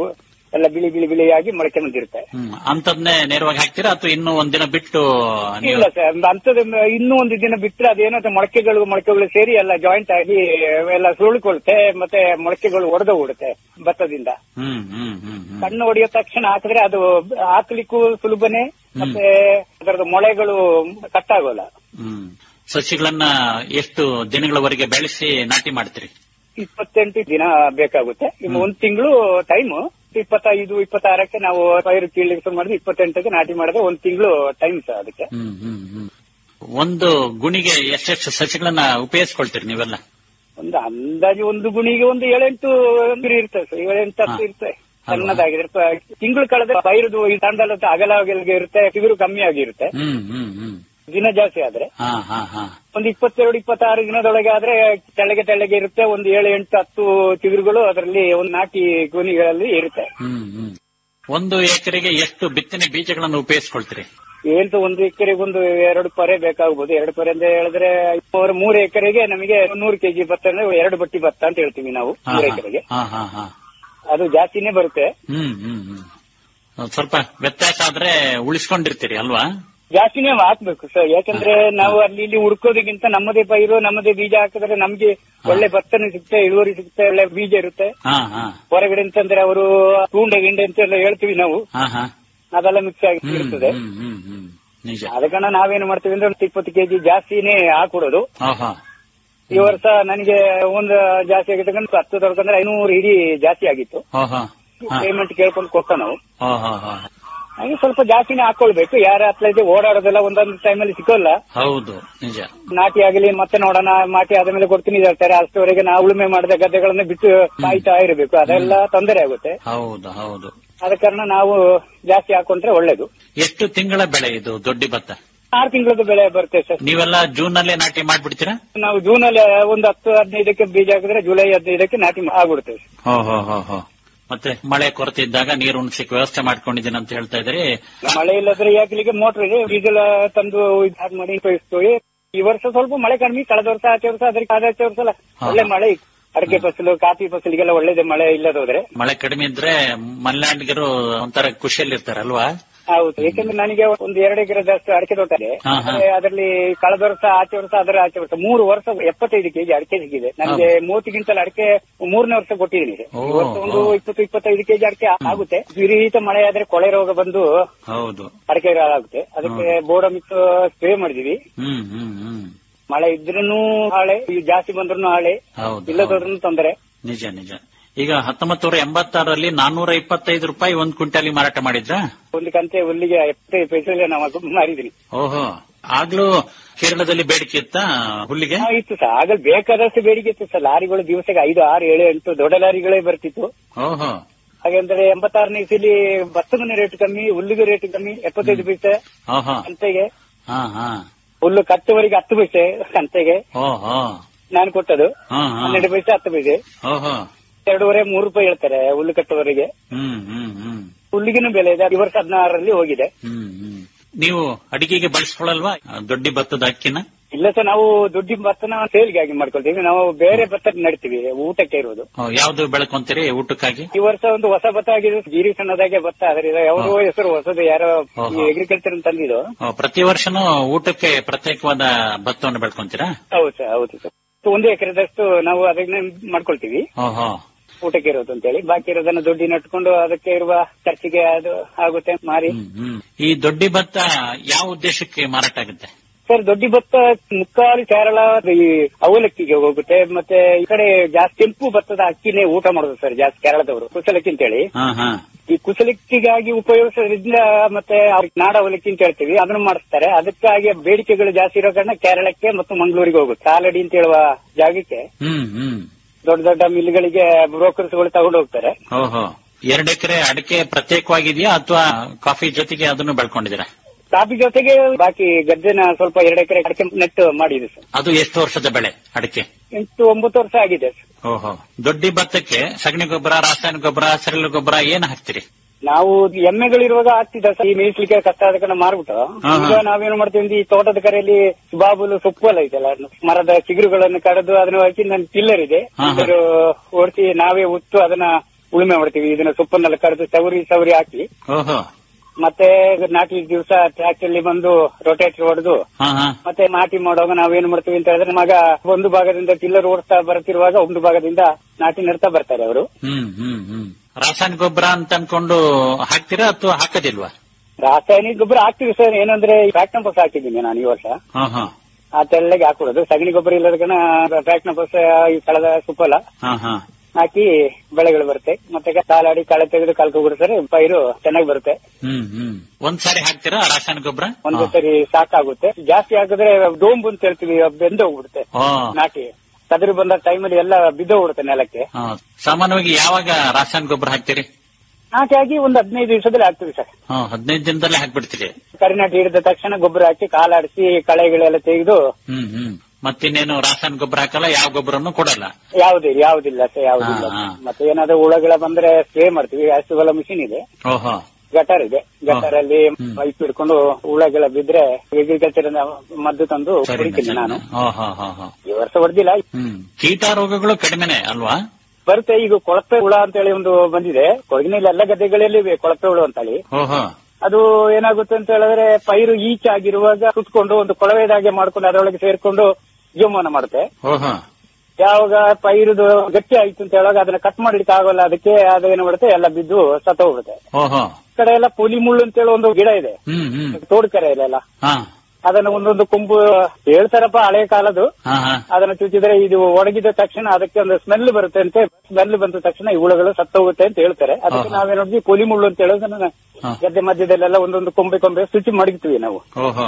S6: ಎಲ್ಲ ಬಿಳಿ ಬಿಳಿ ಬಿಳಿಯಾಗಿ ಮೊಳಕೆ ಬಂದಿರುತ್ತೆ
S5: ಹ್ಮ್ ಅಂತದ್ನೇ ನೇರವಾಗಿ ಹಾಕ್ತೀರಾ ಅಥವಾ ಇನ್ನೂ ಒಂದಿನ ಬಿಟ್ಟು ನೀವು
S6: ಇಲ್ಲ ಸರ್ ಅಂತದ ಇನ್ನೂ ಒಂದು ದಿನ ಬಿಟ್ಟರೆ ಅದೇನೋ ಮೊಳಕೆಗಳು ಮೊಳಕೆಗಳು ಸೇರಿ ಎಲ್ಲ ಜಾಯಿಂಟ್ ಆಗಿ ಎಲ್ಲ ಸುರುಳಿಕೊಳ್ಳುತ್ತೆ ಮತ್ತೆ ಮೊಳಕೆಗಳು ಒಡೆದು ಬಿಡುತ್ತೆ ಭತ್ತದಿಂದ
S5: ಹ್ಮ್ ಹ್ಮ್ ಹ್ಮ್ ಹ್ಮ್
S6: ಕಣ್ಣು ಹೊಡೆಯೋ ತಕ್ಷಣ ಹಾಕಿದ್ರೆ ಅದು ಹಾಕ್ಲಿಕ್ಕೂ ಸುಲಭನೇ ಮತ್ತೆ ಅದರದ ಮೊಳೆಗಳು ಕಟ್ಟಾಗೋಲ್ಲ
S5: ಹ್ಮ್ ಸಸಿಗಳನ್ನ ಎಷ್ಟು ದಿನಗಳವರೆಗೆ ಬೆಳೆಸಿ ನಾಟಿ ಮಾಡ್ತೀರಿ
S6: ಇಪ್ಪತ್ತೆಂಟು ದಿನ ಬೇಕಾಗುತ್ತೆ ಇನ್ನು ಒಂದ್ ತಿಂಗಳು ಟೈಮ್ ಇಪ್ಪತ್ತೈದು ಇಪ್ಪತ್ತಾರಕ್ಕೆ ನಾವು ಪೈರು ಕೀಳ್ಲಿಕ್ಕೆ ಶುರು ಮಾಡಿದ್ರೆ ಇಪ್ಪತ್ತೆಂಟಕ್ಕೆ ನಾಟಿ ಮಾಡಿದ್ರೆ ಒಂದ್ ತಿಂಗಳು ಟೈಮ್ ಸರ್ ಅದಕ್ಕೆ
S5: ಹ್ಮ್ ಹ್ಮ್ ಹ್ಮ್ ಒಂದು ಗುಣಿಗೆ ಎಷ್ಟೆಷ್ಟು ಸಸಿಗಳನ್ನ ಉಪಯೋಗಿಸ್ಕೊಳ್ತೀರಿ ನೀವೆಲ್ಲ
S6: ಒಂದು ಅಂದಾಜು ಒಂದು ಗುಣಿಗೆ ಒಂದು ಏಳೆಂಟು ಗುರಿ ಇರ್ತದೆ ಸರ್ ಏಳೆಂಟು ಹತ್ತು
S5: ಹಾ.
S6: ಇರ್ತದೆ ಸಣ್ಣದಾಗಿದೆ ತಿಂಗಳು ಕಳೆದ್ರೆ ಪೈರುದು ಈ ತಂಡಲ ಅಗಲ ಅಗಲಿಗೆ ಇರುತ್ತೆ ಚಿಗುರು ಕಮ್ಮಿ ಆಗಿರುತ್ತೆ
S5: ಹ್ಮ್ ಹ್ಮ್ ಹ್ಮ್
S6: ದಿನ ಜಾಸ್ತಿ ಆದ್ರೆ
S5: ಹಾ ಹಾ ಹಾ
S6: ಒಂದು ಇಪ್ಪತ್ತೆರಡು ಇಪ್ಪತ್ತಾರು ದಿನದೊಳಗೆ ಆದ್ರೆ ತೆಳ್ಳಗೆ ತೆಳ್ಳಗೆ ಇರುತ್ತೆ ಒಂದು ಏಳು ಎಂಟು ಹತ್ತು ಚಿಗುರುಗಳು ಅದರಲ್ಲಿ ಒಂದು ನಾಟಿ ಗುಣಿಗಳಲ್ಲಿ ಇರುತ್ತೆ
S5: ಹ್ಮ್ ಹ್ಮ್ ಒಂದು ಎಕರೆಗೆ ಎಷ್ಟು ಬಿತ್ತನೆ ಬೀಜಗಳನ್ನು ಉಪಯೋಗಿಸ್ಕೊಳ್ತೀರಿ
S6: ಏಳ್ತು ಒಂದು ಎಕರೆಗೆ ಒಂದು ಎರಡು ಪರೆ ಬೇಕಾಗಬಹುದು ಎರಡು ಪರೆ ಅಂತ ಹೇಳಿದ್ರೆ ಅವ್ರ ಮೂರು ಎಕರೆಗೆ ನಮಗೆ ನೂರು ಕೆಜಿ ಭತ್ತ ಅಂದ್ರೆ ಎರಡು ಬಟ್ಟಿ ಭತ್ತ ಅಂತ ಹೇಳ್ತೀವಿ ನಾವು
S5: ಹಾ,
S6: ಮೂರು
S5: ಹಾ.
S6: ಎಕರೆಗೆ
S5: ಹಾ ಹಾ ಹಾ
S6: ಅದು ಜಾಸ್ತಿನೇ ಬರುತ್ತೆ
S5: ಹ್ಮ್ ಹ್ಮ್ ಹ್ಮ್ ಒಂದ್ ಸ್ವಲ್ಪ ವ್ಯತ್ಯಾಸ ಆದ್ರೆ ಉಳಿಸ್ಕೊಂಡಿರ್ತೀರಿ ಅಲ್ವಾ
S6: ಜಾಸ್ತಿನೇ ಹಾಕ್ಬೇಕು ಸರ್ ಯಾಕಂದ್ರೆ ನಾವು ಅಲ್ಲಿ ಇಲ್ಲಿ ಹುಡ್ಕೋದಕ್ಕಿಂತ ನಮ್ಮದೇ ಪೈರು ನಮ್ಮದೇ ಬೀಜ ಹಾಕಿದ್ರೆ ನಮ್ಗೆ ಒಳ್ಳೆ ಭತ್ತನೂ ಸಿಗುತ್ತೆ ಇಳುವರಿ ಸಿಗುತ್ತೆ ಒಳ್ಳೆ ಬೀಜ ಇರುತ್ತೆ
S5: ಹಾ ಹಾ
S6: ಹೊರಗಡೆ ಅಂತಂದ್ರೆ ಅವರು ಟೂಂಡೆ ಗಿಂಡೆ ಅಂತ ಎಲ್ಲ ಹೇಳ್ತೀವಿ ನಾವು
S5: ಹಾ ಹಾ
S6: ಅದೆಲ್ಲ ಮಿಕ್ಸ್ ಆಗಿ
S5: ಹ್ಮ್
S6: ಇರ್ತದೆ
S5: ಹ್ಮ್ ಹ್ಮ್ ಹ್ಮ್ ನಿಜ
S6: ಅದಕ್ಕನ್ನ ನಾವೇನು ಮಾಡ್ತೀವಿ ಅಂದ್ರೆ ಒಂದು ಇಪ್ಪತ್ತು ಕೆಜಿ ಜಾಸ್ತಿನೇ ಹಾಕೊಡೋದು
S5: ಓಹೋ
S6: ಈ ವರ್ಷ ನನಗೆ ಒಂದು ಜಾಸ್ತಿ ಆಗಿರ್ತಕ್ಕಂಥ ಹತ್ತು ದೊರಕಂದ್ರೆ ಐನೂರು ಇಡೀ ಜಾಸ್ತಿ ಆಗಿತ್ತು
S5: ಓಹೋ ಹಾ
S6: ಪೇಮೆಂಟ್ ಕೇಳ್ಕೊಂಡು ಕೊಟ್ಟ ನಾವು
S5: ಓಹೋ ಹೋ
S6: ಹಾಗೆ ಸ್ವಲ್ಪ ಜಾಸ್ತಿನೇ ಹಾಕೊಳ್ಬೇಕು ಯಾರ ಹತ್ರ ಇದೆ ಓಡಾಡೋದೆಲ್ಲ ಒಂದೊಂದು ಟೈಮಲ್ಲಿ ಸಿಗೋಲ್ಲ
S5: ಹೌದು ನಿಜ
S6: ನಾಟಿ ಆಗಲಿ ಮತ್ತೆ ನೋಡೋಣ ಮಾಟಿ ಆದ್ಮೇಲೆ ಕೊಡ್ತೀನಿ ಅಂತ ಹೇಳ್ತಾರೆ ಅಷ್ಟವರೆಗೆ ನಾವು ಉಳುಮೆ ಮಾಡಿದ ಗದ್ದೆಗಳನ್ನ ಬಿಟ್ಟು ಕಾಯ್ತಾ ಇರಬೇಕು ಅದೆಲ್ಲ ತೊಂದರೆ ಆಗುತ್ತೆ
S5: ಹೌದು ಹೌದು
S6: ಆದ ಕಾರಣ ನಾವು ಜಾಸ್ತಿ ಹಾಕೊಂಡ್ರೆ ಒಳ್ಳೇದು
S5: ಎಷ್ಟು ತಿಂಗಳ ಬೆಳೆ ಇದು ದೊಡ್ಡ ಭತ್ತ
S6: ಆರು ತಿಂಗಳದ್ದು ಬೆಳೆ ಬರುತ್ತೆ ಸರ್
S5: ನೀವೆಲ್ಲ ಜೂನ್ ನಲ್ಲೇ ನಾಟಿ ಮಾಡ್ಬಿಡ್ತೀರಾ
S6: ನಾವು ಜೂನ್ ಅಲ್ಲಿ ಒಂದು ಹತ್ತು ಹದಿನೈದಕ್ಕೆ ಬೀಜ ಹಾಕಿದ್ರೆ ಜುಲೈ ಹದಿನೈದಕ್ಕೆ ನಾಟಿ ಆಗ್ಬಿಡುತ್ತೆ
S5: ಹೋ ಹೋ ಹೋ ಹೋ ಮತ್ತೆ ಮಳೆ ಕೊರತೆ ಇದ್ದಾಗ ನೀರು ಉಣಿಸಕ್ಕೆ ವ್ಯವಸ್ಥೆ ಮಾಡ್ಕೊಂಡಿದ್ದೀನಿ ಅಂತ ಹೇಳ್ತಾ ಇದ್ರಿ
S6: ಮಳೆ ಇಲ್ಲದ್ರೆ ಯಾಕಲಿಕ್ಕೆ ಮೋಟರ್ ಇದೆ ಡೀಸೆಲ್ ತಂದು ಇದ್ ಮಾಡಿ ಉಪಯೋಗಿಸ್ತೀವಿ ಈ ವರ್ಷ ಸ್ವಲ್ಪ ಮಳೆ ಕಡಿಮೆ ಕಳೆದ ವರ್ಷ ಆಚೆ ವರ್ಷ ಅದಕ್ಕೆ ಆದ ಆಚೆ ವರ್ಷ ಎಲ್ಲ ಒಳ್ಳೆ ಮಳೆ ಇತ್ತು ಅಡಿಕೆ ಫಸಲು ಕಾಫಿ ಫಸಲಿಗೆಲ್ಲ ಒಳ್ಳೇದೇ ಮಳೆ ಇಲ್ಲದೋದ್ರೆ
S5: ಮಳೆ ಕಡಿಮೆ ಇದ್ರೆ ಮಲೆನಾಡಿಗರು ಒಂಥರ ಖುಷಿಯಲ್ಲಿ ಇರ್ತಾರಲ್ವಾ
S6: ಹೌದು ಯಾಕಂದ್ರೆ ನನಗೆ ಒಂದು ಎರಡು ಎಕರೆದಷ್ಟು ಅಡಿಕೆ ತೋಟ ಇದೆ
S5: ಹಾ, ಹಾ.
S6: ಆದ್ರೆ ಅದರಲ್ಲಿ ಕಳೆದ ವರ್ಷ ಆಚೆ ವರ್ಷ ಅದರ ಆಚೆ ವರ್ಷ ಮೂರು ವರ್ಷ ಎಪ್ಪತ್ತೈದು ಕೆಜಿ ಅಡಿಕೆ ಸಿಕ್ಕಿದೆ ನನಗೆ ಮೂವತ್ತು ಕ್ವಿಂಟಲ್ ಅಡಿಕೆ ಮೂರನೇ ವರ್ಷ ಕೊಟ್ಟಿದ್ದೀನಿ ಈ
S5: ಓ,
S6: ವರ್ಷ ಒಂದು
S5: ಓ.
S6: ಇಪ್ಪತ್ತು ಇಪ್ಪತ್ತೈದು ಕೆಜಿ ಅಡಿಕೆ ಆಗುತ್ತೆ ವಿಪರೀತ ಮಳೆ ಆದ್ರೆ ಕೊಳೆ ರೋಗ ಬಂದು
S5: ಹೌದು
S6: ಅಡಿಕೆ ಆಗುತ್ತೆ ಅದಕ್ಕೆ ಬೋಡ ಮಿಕ್ಸ್ ಸ್ಪ್ರೇ ಮಾಡಿದೀವಿ
S5: ಹ್ಮ್ ಹ್ಮ್ ಹ್ಮ್
S6: ಮಳೆ ಇದ್ರೂ ಹಾಳೆ ಈ ಜಾಸ್ತಿ ಬಂದ್ರು ಹಾಳೆ
S5: ಹೌದು
S6: ಇಲ್ಲದೋದ್ರೂ ತೊಂದರೆ
S5: ನಿಜ ನಿಜ ಈಗ ಹತ್ತೊಂಬತ್ತು ನೂರ ಎಂಬತ್ತಾರರಲ್ಲಿ ನಾನ್ನೂರ ಇಪ್ಪತ್ತೈದು ರೂಪಾಯಿ ಒಂದ್ ಕ್ವಿಂಟಾಲಿ ಮಾರಾಟ ಮಾಡಿದ್ರಾ
S6: ಒಂದು ಕಂತೆ ಹುಲ್ಲಿಗೆ ಎಪ್ಪತ್ತೈದು ಪೈಸೆ ನಾವು ಮಾರಿದ್ರಿ
S5: ಓಹೋ ಆಗ್ಲೂ ಕೇರಳದಲ್ಲಿ ಬೇಡಿಕೆ ಇತ್ತಾ ಹುಲ್ಲಿಗೆ
S6: ಹಾ, ಇತ್ತು ಸರ್ ಆಗ ಬೇಕಾದಷ್ಟು ಬೇಡಿಕೆ ಇತ್ತು ಸರ್ ಲಾರಿಗಳು ದಿವಸಕ್ಕೆ ಐದು ಆರು ಏಳು ಎಂಟು ದೊಡ್ಡ ಲಾರಿಗಳೇ ಬರ್ತಿತ್ತು
S5: ಓಹೋ
S6: ಹಾಗಂದ್ರೆ ಎಂಬತ್ತಾರನೇ ಇಸಲಿ ಭತ್ತದ ರೇಟ್ ಕಮ್ಮಿ ಹುಲ್ಲಿಗೆ ರೇಟ್ ಕಮ್ಮಿ ಎಪ್ಪತ್ತೈದು ಪೈಸೆ
S5: ಓಹೋ
S6: ಕಂತೆಗೆ
S5: ಹಾ ಹಾ
S6: ಹುಲ್ಲು ಕಟ್ಟುವರಿಗೆ ಹತ್ತು ಪೈಸೆ ಕಂತೆಗೆ
S5: ಓಹೋ
S6: ನಾನು ಕೊಟ್ಟದು
S5: ಹಾ ಹಾ
S6: ಹನ್ನೆರಡು ಪೈಸೆ ಹತ್ತು ಪೈಸೆ
S5: ಓಹೋ
S6: ಎರಡೂವರೆ ಮೂರು ರೂಪಾಯಿ ಹೇಳ್ತಾರೆ ಹುಲ್ಲು ಕಟ್ಟುವವರಿಗೆ
S5: ಹ್ಮ್ ಹ್ಮ್ ಹ್ಮ್
S6: ಹುಲ್ಲಿಗಿನೂ ಬೆಲೆ ಇದೆ ಈ ವರ್ಷ ಹದಿನಾರರಲ್ಲಿ ಹೋಗಿದೆ
S5: ಹ್ಮ್ ಹ್ಮ್ ನೀವು ಅಡಿಗೆಗೆ ಬಳಸ್ಕೊಳಲ್ವಾ ದೊಡ್ಡ ಭತ್ತದ ಅಕ್ಕಿನ
S6: ಇಲ್ಲ ಸರ್ ನಾವು ದುಡ್ಡಿ ಭತ್ತನ ಸೇಲ್ಗೆ ಆಗಿ ಮಾಡ್ಕೊಳ್ತೀವಿ ನಾವು ಬೇರೆ ಭತ್ತ ನಡ್ತೀವಿ ಊಟಕ್ಕೆ ಇರೋದು
S5: ಓ, ಯಾವ್ದು ಬೆಳ್ಕೊಂತೀರಿ ಊಟಕ್ಕಾಗಿ
S6: ಈ ವರ್ಷ ಒಂದು ಹೊಸ ಭತ್ತ ಆಗಿದೆ ಜೀರಿ ಸಣ್ಣದಾಗೆ ಭತ್ತ ಆದ್ರೆ ಯಾವ್ದೋ ಹೆಸರು ಹೊಸದು ಯಾರೋ
S5: ಓಹೋ.
S6: ಅಗ್ರಿಕಲ್ಚರ್ ತಂದಿದ್ದು
S5: ಓ, ಪ್ರತಿ ವರ್ಷನೂ ಊಟಕ್ಕೆ ಪ್ರತ್ಯೇಕವಾದ ಭತ್ತವನ್ನು ಬೆಳ್ಕೊಂತೀರಾ
S6: ಹೌದು ಸರ್ ಹೌದು ಸರ್ ಒಂದು ಎಕರೆದಷ್ಟು ನಾವು ಅದನ್ನ ಮಾಡ್ಕೊಳ್ತೀವಿ
S5: ಓಹೋ
S6: ಊಟಕ್ಕೆ ಇರೋದು ಅಂತ ಹೇಳಿ ಬಾಕಿ ಇರೋದನ್ನ ದುಡ್ಡಿ ನಟ್ಕೊಂಡು ಅದಕ್ಕೆ ಇರುವ ಖರ್ಚಿಗೆ ಅದು ಆಗುತ್ತೆ ಮಾರಿ
S5: ಹ್ಮ್ ಹ್ಮ್ ಈ ದೊಡ್ಡ ಭತ್ತ ಯಾವ ಉದ್ದೇಶಕ್ಕೆ ಮಾರಾಟ ಆಗುತ್ತೆ
S6: ಸರ್ ದೊಡ್ಡ ಭತ್ತ ಮುಕ್ಕಾಲು ಕೇರಳ ಈ ಅವಲಕ್ಕಿಗೆ ಹೋಗುತ್ತೆ ಮತ್ತೆ ಈ ಕಡೆ ಜಾಸ್ತಿ ಕೆಂಪು ಭತ್ತದ ಅಕ್ಕಿನೇ ಊಟ ಮಾಡೋದು ಸರ್ ಜಾಸ್ತಿ ಕೇರಳದವರು ಕುಸಲಕ್ಕಿ ಅಂತ ಹೇಳಿ
S5: ಹಾ ಹಾ
S6: ಈ ಕುಸಲಕ್ಕಿಗಾಗಿ ಉಪಯೋಗಿಸೋದ್ರಿಂದ ಮತ್ತೆ ಅವ್ರಿಗೆ ನಾಡ ಅವಲಕ್ಕಿ ಅಂತ ಹೇಳ್ತೀವಿ ಅದನ್ನು ಮಾಡಿಸ್ತಾರೆ ಅದಕ್ಕಾಗಿ ಬೇಡಿಕೆಗಳು ಜಾಸ್ತಿ ಇರೋ ಕಾರಣ ಕೇರಳಕ್ಕೆ ಮತ್ತು ಮಂಗಳೂರಿಗೆ ಹೋಗುತ್ತೆ ಕಾಲಡಿ ಅಂತ ಹೇಳುವ ಜಾಗಕ್ಕೆ
S5: ಹ್ಮ್ ಹ್ಮ್
S6: ದೊಡ್ಡ ದೊಡ್ಡ ಮಿಲ್ಗಳಿಗೆ ಬ್ರೋಕರ್ಸ್ಗಳು ತಗೊಂಡು ಹೋಗ್ತಾರೆ
S5: ಓಹೋ ಎರಡು ಎಕರೆ ಅಡಿಕೆ ಪ್ರತ್ಯೇಕವಾಗಿದೆಯಾ ಅಥವಾ ಕಾಫಿ ಜೊತೆಗೆ ಅದನ್ನು ಬೆಳ್ಕೊಂಡಿದ್ದೀರಾ
S6: ಕಾಫಿ ಜೊತೆಗೆ ಬಾಕಿ ಗದ್ದೆನ ಸ್ವಲ್ಪ ಎರಡು ಎಕರೆ ಅಡಿಕೆ ನೆಟ್ಟು ಮಾಡಿದೆ ಸರ್
S5: ಅದು ಎಷ್ಟು ವರ್ಷದ ಬೆಳೆ ಅಡಿಕೆ
S6: ಎಂಟು ಒಂಬತ್ತು ವರ್ಷ ಆಗಿದೆ ಸರ್
S5: ಓಹೋ ದೊಡ್ಡ ಭತ್ತಕ್ಕೆ ಸಗಣಿ ಗೊಬ್ಬರ ರಾಸಾಯನಿಕ ಗೊಬ್ಬರ ಸರಳ ಗೊಬ್ಬರ ಏನ್ ಹಾಕ್ತೀರಿ
S6: ನಾವು ಎಮ್ಮೆಗಳಿರುವಾಗ ಆಗ್ತಿದ್ದ ಸರ್ ಈ ಮೇಯಿಸ್ಲಿಕ್ಕೆ ಕಷ್ಟ ಆದ ಕಾರಣ ಮಾರ್ಬಿಟ್ಟು
S5: ಹಾ, ಹಾ.
S6: ಈಗ ನಾವೇನು ಮಾಡ್ತೀವಿ ಅಂದ್ರೆ ಈ ತೋಟದ ಕರೆಯಲ್ಲಿ ಬಾಬುಲು ಸೊಪ್ಪು ಎಲ್ಲ ಇದೆಲ್ಲ ಮರದ ಚಿಗುರುಗಳನ್ನು ಕಡಿದು ಅದನ್ನ ಹಾಕಿ ನನ್ನ ಟಿಲ್ಲರ್ ಇದೆ
S5: ಹಾ, ಹಾ.
S6: ಟಿಲ್ಲರ್ ಓಡಿಸಿ ನಾವೇ ಉತ್ತು ಅದನ್ನ ಉಳುಮೆ ಮಾಡ್ತೀವಿ ಇದನ್ನ ಸೊಪ್ಪನ್ನೆಲ್ಲ ಕರೆದು ಸವರಿ ಸವರಿ ಹಾಕಿ
S5: ಓಹೋ
S6: ಮತ್ತೆ ನಾಟಿ ದಿವಸ ಟ್ರ್ಯಾಕ್ಟರ್ಲಿ ಬಂದು ರೊಟೇಟರ್ ಹೊಡೆದು
S5: ಹಾ ಹಾ
S6: ಮತ್ತೆ ನಾಟಿ ಮಾಡುವಾಗ ನಾವೇನ್ ಮಾಡ್ತೀವಿ ಅಂತ ಹೇಳಿದ್ರೆ ಮಗ ಒಂದು ಭಾಗದಿಂದ ಟಿಲ್ಲರ್ ಓಡಿಸ್ತಾ ಬರ್ತಿರುವಾಗ ಒಂದು ಭಾಗದಿಂದ ನಾಟಿ ನೆಡ್ತಾ ಬರ್ತಾರೆ ಅವರು
S5: ಹ್ಮ್ ಹ್ಮ್ ಹ್ಮ್ ರಾಸಾಯನಿಕ ಗೊಬ್ಬರ ಅಂತ ಅನ್ಕೊಂಡು ಹಾಕ್ತೀರಾ ಅಥವಾ ಹಾಕೋದಿಲ್ವಾ
S6: ರಾಸಾಯನಿಕ ಗೊಬ್ಬರ ಹಾಕ್ತಿವಿ ಸರ್ ಏನಂದ್ರೆ ಫ್ಯಾಕ್ಟಮ್ ಬಸ್ ಹಾಕಿದ್ದೀನಿ ನಾನು ಈ ವರ್ಷ
S5: ಹಾ ಹಾ
S6: ಆ ತೆಳ್ಳಗೆ ಹಾಕೊಡೋದು ಸಗಣಿ ಗೊಬ್ಬರ ಇಲ್ಲದ ಕಾರಣ ಫ್ಯಾಕ್ಟಮ್ ಬಸ್ ಈ ಕಳೆದ ಸುಪ್ಪಲ
S5: ಹಾ ಹಾ
S6: ಹಾಕಿ ಬೆಳೆಗಳು ಬರುತ್ತೆ ಮತ್ತೆ ಕಾಲಾಡಿ ಕಳೆ ತೆಗೆದು ಕಲ್ಕೊಬಿಡ್ತಾರೆ ಪೈರು ಚೆನ್ನಾಗಿ ಬರುತ್ತೆ
S5: ಹ್ಮ್ ಹ್ಮ್ ಒಂದ್ ಸಾರಿ ಹಾಕ್ತೀರಾ ರಾಸಾಯನಿಕ ಗೊಬ್ಬರ
S6: ಒಂದು ಸರಿ ಸಾಕಾಗುತ್ತೆ ಜಾಸ್ತಿ ಹಾಕಿದ್ರೆ ಡೋಂಬು ಅಂತ ಹೇಳ್ತೀವಿ ಬೆಂದು ಹೋಗ್ಬಿಡುತ್ತೆ ನಾಟಿ ಕದಿರು ಬಂದ ಟೈಮಲ್ಲಿ ಎಲ್ಲ ಬಿದ್ದೋಗ್ಬಿಡುತ್ತೆ ನೆಲಕ್ಕೆ
S5: ಸಾಮಾನ್ಯವಾಗಿ ಯಾವಾಗ ರಾಸಾಯನಿಕ ಗೊಬ್ಬರ ಹಾಕ್ತೀರಿ
S6: ನಾಟಿ ಆಗಿ ಒಂದು ಹದಿನೈದು ದಿವಸದಲ್ಲಿ ಹಾಕ್ತೀವಿ ಸರ್
S5: ಹಾ ಹದಿನೈದು ದಿನದಲ್ಲೇ ಹಾಕ್ಬಿಡ್ತೀರಿ
S6: ಕರಿನಾಟಿ ಹಿಡಿದ ತಕ್ಷಣ ಗೊಬ್ಬರ ಹಾಕಿ ಕಾಲಾಡಿಸಿ ಕಳೆಗಳೆಲ್ಲ ತೆಗೆದು
S5: ಹ್ಮ್ ಹ್ಮ್ ಮತ್ತಿನ್ನೇನು ರಾಸಾಯನಿಕ ಗೊಬ್ಬರ ಹಾಕಲ್ಲ ಯಾವ ಗೊಬ್ಬರನು ಕೊಡಲ್ಲ
S6: ಯಾವುದೇ ಯಾವುದಿಲ್ಲ ಸರ್ ಯಾವುದಿಲ್ಲ
S5: ಹಾ, ಹಾ.
S6: ಮತ್ತೆ ಏನಾದ್ರು ಹುಳಗಳ ಬಂದ್ರೆ ಸ್ಪ್ರೇ ಮಾಡ್ತೀವಿ ಹಸುಗಳ ಮಿಷಿನ್ ಇದೆ
S5: ಓಹೋ
S6: ಗಟರ್ ಇದೆ ಗಟರ್ ಅಲ್ಲಿ ಪೈಪ್ ಹಿಡ್ಕೊಂಡು ಹುಳಗಳ ಬಿದ್ರೆ ಅಗ್ರಿಕಲ್ಚರ್ ಮದ್ದು ತಂದು
S5: ಸರಿ
S6: ಹೊಡಿತೀನಿ ನಾನು
S5: ಓಹೋ ಹೋ ಹೋ
S6: ಈ ವರ್ಷ ಹೊಡೆದಿಲ್ಲ
S5: ಹ್ಮ್ ಕೀಟ ರೋಗಗಳು ಕಡಿಮೆನೆ ಅಲ್ವಾ
S6: ಬರುತ್ತೆ ಈಗ ಕೊಳಪೆ ಹುಳ ಅಂತ ಹೇಳಿ ಒಂದು ಬಂದಿದೆ ಕೊಡಗಿನಲ್ಲಿ ಎಲ್ಲ ಗದ್ದೆಗಳಲ್ಲಿ ಇವೆ ಕೊಳಪೆ ಹುಳು ಅಂತ ಹೇಳಿ
S5: ಓಹೋ
S6: ಅದು ಏನಾಗುತ್ತೆ ಅಂತ ಹೇಳಿದ್ರೆ ಪೈರು ಈಚ್ ಆಗಿರುವಾಗ ಸುತ್ಕೊಂಡು ಒಂದು ಕೊಳವೆದಾಗೆ ಮಾಡ್ಕೊಂಡು ಅದರೊಳಗೆ ಸೇರ್ಕೊಂಡು ಜೀವಮಾನ ಮಾಡುತ್ತೆ
S5: ಓಹೋ
S6: ಯಾವಾಗ ಪೈರುದು ಗಟ್ಟಿ ಆಯ್ತು ಅಂತ ಹೇಳುವಾಗ ಅದನ್ನ ಕಟ್ ಮಾಡ್ಲಿಕ್ಕೆ ಆಗೋಲ್ಲ ಅದಕ್ಕೆ ಅದೇನು ಮಾಡುತ್ತೆ ಎಲ್ಲ ಬಿದ್ದು ಸತ್ತ ಹೋಗುತ್ತೆ
S5: ಓಹೋ
S6: ಈ ಕಡೆ ಎಲ್ಲ ಪುಲಿ ಮುಳ್ಳು ಅಂತ ಹೇಳಿ ಒಂದು ಗಿಡ ಇದೆ
S5: ಹ್ಮ್ ಹ್ಮ್
S6: ತೋಡ್ಕರೆ ಇಲ್ಲೆಲ್ಲ
S5: ಹಾ
S6: ಅದನ್ನ ಒಂದೊಂದು ಕೊಂಬು ಹೇಳ್ತಾರಪ್ಪ ಹಳೆ ಕಾಲದ್ದು
S5: ಹಾ ಹಾ
S6: ಅದನ್ನ ಚುಚ್ಚಿದ್ರೆ ಇದು ಒಣಗಿದ ತಕ್ಷಣ ಅದಕ್ಕೆ ಒಂದು ಸ್ಮೆಲ್ ಬರುತ್ತೆ ಅಂತೆ ಸ್ಮೆಲ್ ಬಂದ ತಕ್ಷಣ ಈ ಹುಳುಗಳು ಸತ್ತೋಗುತ್ತೆ ಅಂತ ಹೇಳ್ತಾರೆ ಅದಕ್ಕೆ ನಾವೇನ್ ನೋಡಿದ್ವಿ ಪೊಲಿ ಮುಳ್ಳು ಅಂತ ಹೇಳೋದನ್ನ
S5: ಹಾ.
S6: ಗದ್ದೆ ಮಧ್ಯದಲ್ಲೆಲ್ಲ ಒಂದೊಂದು ಕೊಂಬೆ ಕೊಂಬೆ ಶುಚಿ ಮಡಗ್ತೀವಿ ನಾವು
S5: ಓಹೋ